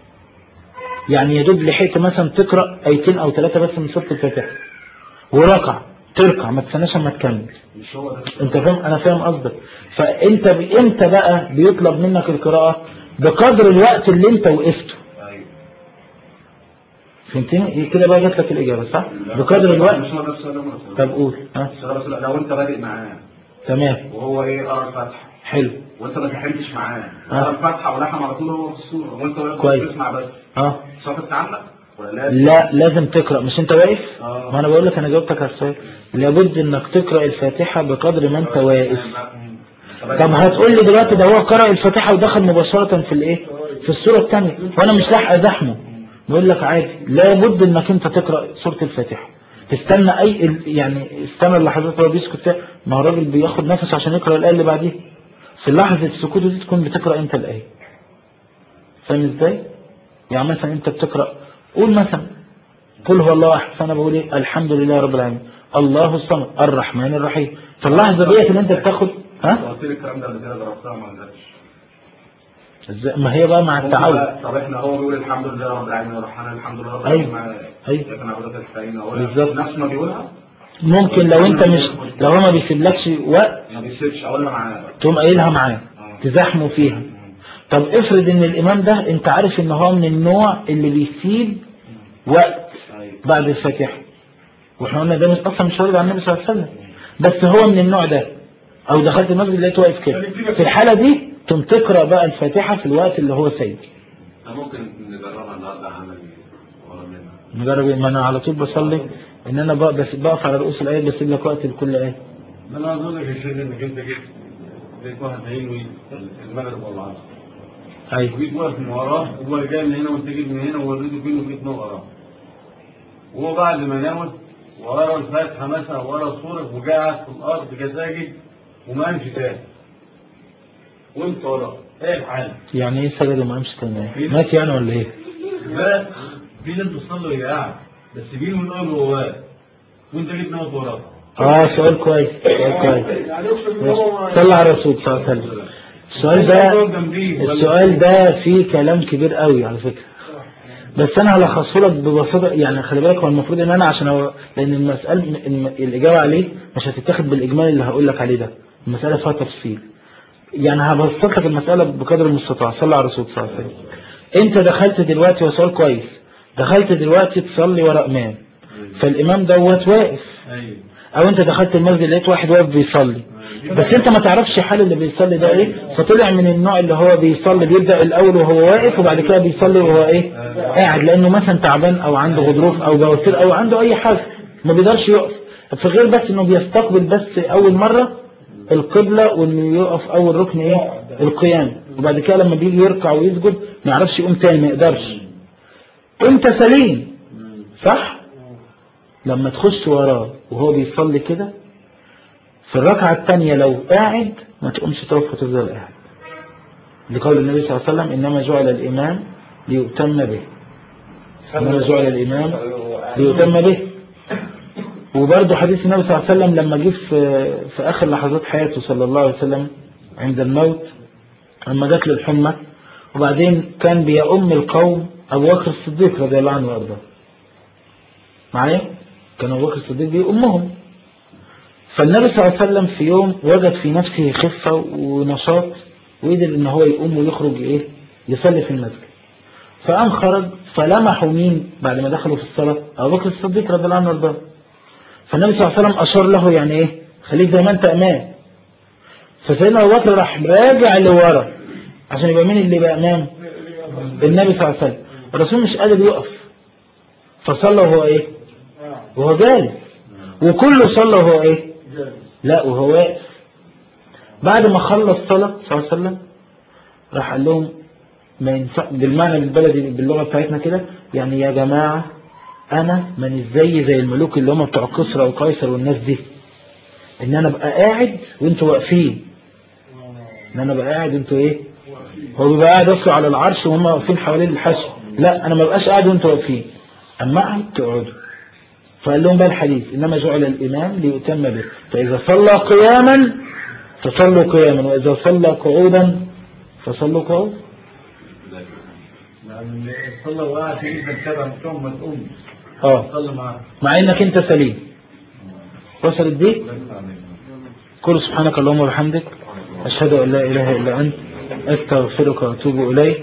يعني يا دوب لحقت مثلا تقرا ايتين او ثلاثه بس من سوره الفاتحه وركع تركع ما تستناش اما تكمل مش هو ده انت فاهم انا فاهم قصدك فانت ب- امتى بقى بيطلب منك القراءه بقدر الوقت اللي انت وقفته ايوه فهمتني إيه كده بقى جات لك الاجابه صح بقدر الوقت مش هو ده السؤال ده مرة. طب قول ها السؤال بس لو انت بادئ معاه تمام وهو ايه قرا الفاتحه حلو وانت ما تحلتش معاه آه. قرا الفاتحه ولحم على طول هو في الصوره وانت واقف كويس. تسمع بس ها سقطت عنك ولا لا؟ لا لازم تقرا مش انت واقف آه. ما انا بقول لك انا جاوبتك على السؤال لابد انك تقرا الفاتحه بقدر ما انت واقف طب هتقول لي دلوقتي ده هو قرأ الفاتحة ودخل مباشرة في الايه في السورة الثانية وانا مش لاحق ازحمه بقول لك عادي لابد انك انت تقرأ سورة الفاتحة تستنى اي ال- يعني استنى اللحظات هو بيسكت ده. ما هو الراجل بياخد نفس عشان يقرأ الآية اللي بعديها في لحظة سكوته دي تكون بتقرأ انت الآية فاهم ازاي؟ يعني مثلا انت بتقرأ قول مثلا قل هو الله احد فانا بقول ايه الحمد لله رب العالمين الله الصمد الرحمن الرحيم في اللحظة ديت اللي انت بتاخد ها؟ قلت لي الكلام ده قبل كده جربتها ما قدرتش ازاي ما هي بقى مع التعود طب احنا هو بيقول الحمد لله رب العالمين الرحمن الحمد لله رب أيوة. العالمين أيوة. لكن عبودك الحين هو بالظبط. نفس ما بيقولها ممكن لو انت مش لو هو ما بيسيبلكش وقت ما بيسيبش اقولها معاه تقوم قايلها معاه تزاحمه فيها طب افرض ان الامام ده انت عارف ان هو من النوع اللي بيسيب وقت ايوه بعد الفاتحه واحنا قلنا ده مش اصلا مش وارد عن النبي صلى الله عليه وسلم بس هو من النوع ده او دخلت المسجد لقيته واقف كده في الحاله دي تقوم تقرا بقى الفاتحه في الوقت اللي هو سايب ممكن نجربها النهارده عملي ورا منها نجرب إيه؟ ما انا على طول بصلي ان انا بق- بس بقف على رؤوس الايه بسيب لك وقت لكل ايه انا اظن لك يا شيخ انك انت جيت لقيت واحد هينوي المغرب والعصر ايوه وجيت واقف من وراه وهو جاي من هنا وانت جيت من هنا ووريته فين وجيت من وراه وهو بعد ما نوى وقرا الفاتحه مثلا وقرا السوره وقعد في الارض كساجد وما قامش تاني وانت وراه ايه الحال؟ يعني ايه سجد وما قامش تاني مات يعني ولا ايه لا في ناس بتصلي وهي قاعد بس بينه من الاول وهو واقف وانت جيت نوت وراه اه سؤال كويس سؤال كويس يعني يقصد ان هو صلى على الرسول صلى الله عليه وسلم السؤال ده السؤال ده فيه كلام كبير قوي على فكرة بس انا هلخصه لك ببساطة يعني خلي بالك هو المفروض ان انا عشان هو لان المسألة الم- الاجابة عليه مش هتتاخد بالاجمال اللي هقول لك عليه ده المسألة فيها تفصيل يعني هبسط لك المسألة بقدر المستطاع صلى على الرسول صلى الله عليه وسلم انت دخلت دلوقتي وسؤال كويس دخلت دلوقتي تصلي ورا امام فالامام دوت واقف ايوه او انت دخلت المسجد لقيت واحد واقف بيصلي بس انت ما تعرفش حال اللي بيصلي ده ايه فطلع من النوع اللي هو بيصلي بيبدأ الاول وهو واقف وبعد كده بيصلي وهو ايه قاعد لانه مثلا تعبان او عنده غضروف او بواسير او عنده اي حاجة ما بيقدرش يقف في غير بس انه بيستقبل بس اول مرة القبلة وانه يقف اول ركن ايه القيام وبعد كده لما بيجي يركع ويسجد ما يعرفش يقوم تاني ما يقدرش انت سليم صح لما تخش وراه وهو بيصلي كده في الركعة الثانية لو قاعد ما تقومش تقف وتفضل قاعد لقول النبي صلى الله عليه وسلم إنما جعل الإمام ليؤتم به إنما جعل الإمام ليؤتم به وبرضه حديث النبي صلى الله عليه وسلم لما جه في, في آخر لحظات حياته صلى الله عليه وسلم عند الموت لما جات له الحمى وبعدين كان بيؤم القوم أبو بكر الصديق رضي الله عنه وأرضاه معايا كان أبو بكر الصديق بيؤمهم فالنبي صلى الله عليه وسلم في يوم وجد في نفسه خفة ونشاط وقدر ان هو يقوم ويخرج ايه يصلي في المسجد فقام خرج فلمحوا مين بعد ما دخلوا في الصلاة أبو بكر الصديق رضي الله عنه وارضاه فالنبي صلى الله عليه وسلم أشار له يعني ايه خليك زي ما انت أمام فسيدنا أبو بكر راح راجع لورا عشان يبقى مين اللي يبقى أمام النبي صلى الله عليه وسلم الرسول مش قادر يقف فصلى وهو ايه وهو جالس وكله صلى وهو ايه لا وهو واقف بعد ما خلص صلاة صلى الله عليه وسلم راح قال لهم ما ينفع بالمعنى بالبلدي باللغة بتاعتنا كده يعني يا جماعة أنا من ازاي زي الملوك اللي هم بتوع كسرى وقيصر والناس دي إن أنا أبقى قاعد وأنتوا واقفين إن أنا أبقى قاعد وأنتوا إيه هو بيبقى قاعد أصله على العرش وهم واقفين حوالين الحشو لا أنا ما بقاش قاعد وأنتوا واقفين أما قاعد تقعدوا فقال لهم بقى الحديث إنما جعل الإمام ليؤتم به فإذا صلى قياما فصلوا قياما وإذا صلى قعودا فصلوا قعودا يعني صلى وقعد في إذا تبع بتوعهم ما تقومش اه صلى معاه مع انك انت سليم وصلت دي الله يفتح عليك. قل سبحانك اللهم وبحمدك أشهد أن لا إله إلا أنت أستغفرك وأتوب إليك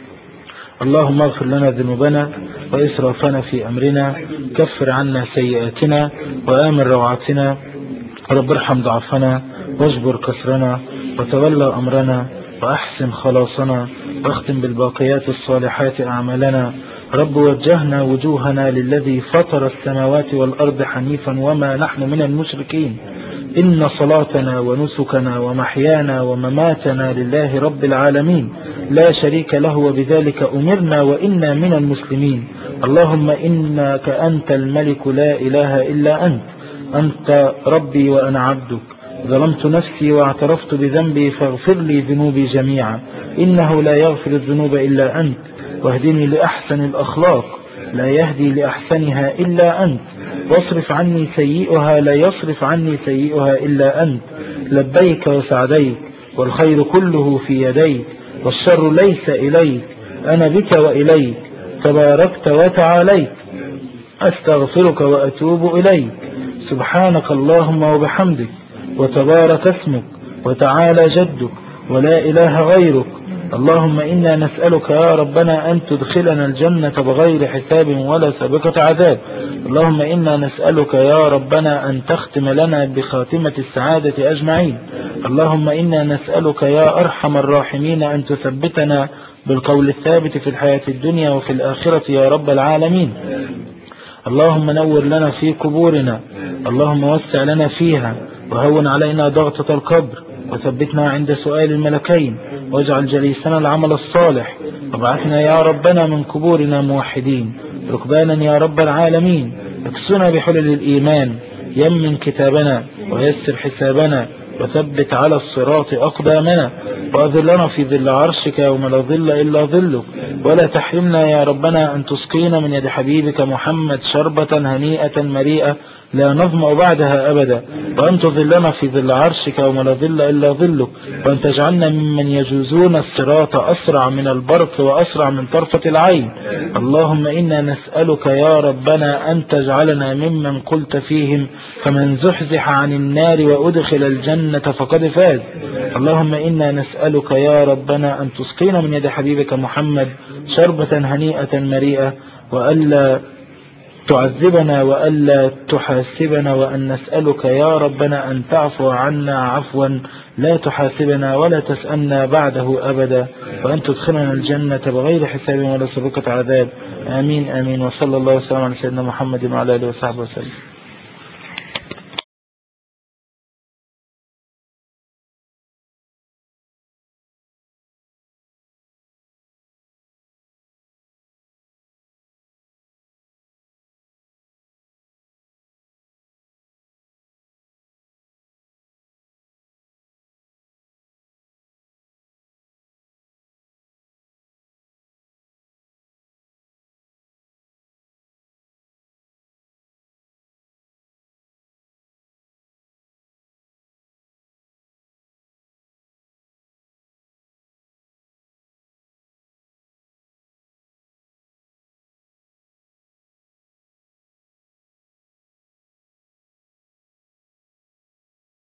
اللهم اغفر لنا ذنوبنا وإسرافنا في أمرنا كفر عنا سيئاتنا وآمن روعتنا رب ارحم ضعفنا واجبر كسرنا وتولى أمرنا وأحسن خلاصنا واختم بالباقيات الصالحات أعمالنا رب وجهنا وجوهنا للذي فطر السماوات والأرض حنيفا وما نحن من المشركين إن صلاتنا ونسكنا ومحيانا ومماتنا لله رب العالمين لا شريك له وبذلك أمرنا وإنا من المسلمين اللهم إنك أنت الملك لا إله إلا أنت أنت ربي وأنا عبدك ظلمت نفسي واعترفت بذنبي فاغفر لي ذنوبي جميعا إنه لا يغفر الذنوب إلا أنت واهدني لأحسن الأخلاق لا يهدي لأحسنها إلا أنت واصرف عني سيئها لا يصرف عني سيئها إلا أنت لبيك وسعديك والخير كله في يديك والشر ليس إليك أنا بك وإليك تباركت وتعاليت أستغفرك وأتوب إليك سبحانك اللهم وبحمدك وتبارك اسمك وتعالى جدك ولا إله غيرك اللهم إنا نسألك يا ربنا أن تدخلنا الجنة بغير حساب ولا سابقة عذاب اللهم إنا نسألك يا ربنا أن تختم لنا بخاتمة السعادة أجمعين اللهم إنا نسألك يا أرحم الراحمين أن تثبتنا بالقول الثابت في الحياة الدنيا وفي الآخرة يا رب العالمين اللهم نور لنا في قبورنا اللهم وسع لنا فيها وهون علينا ضغطة القبر وثبتنا عند سؤال الملكين واجعل جليسنا العمل الصالح وابعثنا يا ربنا من قبورنا موحدين ركبانا يا رب العالمين اكسنا بحلل الإيمان يمن كتابنا ويسر حسابنا وثبت على الصراط أقدامنا وأذلنا في ظل عرشك يوم لا ظل إلا ظلك ولا تحرمنا يا ربنا أن تسقينا من يد حبيبك محمد شربة هنيئة مريئة لا نظمأ بعدها أبدا وأن تظلنا في ظل عرشك يوم لا ظل إلا ظلك وأن تجعلنا ممن يجوزون الصراط أسرع من البرق وأسرع من طرفة العين اللهم إنا نسألك يا ربنا أن تجعلنا ممن قلت فيهم فمن زحزح عن النار وأدخل الجنة فقد فاز اللهم إنا نسألك يا ربنا أن تسقينا من يد حبيبك محمد شربة هنيئة مريئة وألا تعذبنا وألا تحاسبنا وأن نسألك يا ربنا أن تعفو عنا عفوا لا تحاسبنا ولا تسألنا بعده أبدا وأن تدخلنا الجنة بغير حساب ولا سابقة عذاب آمين آمين وصلى الله وسلم على سيدنا محمد وعلى آله وصحبه وسلم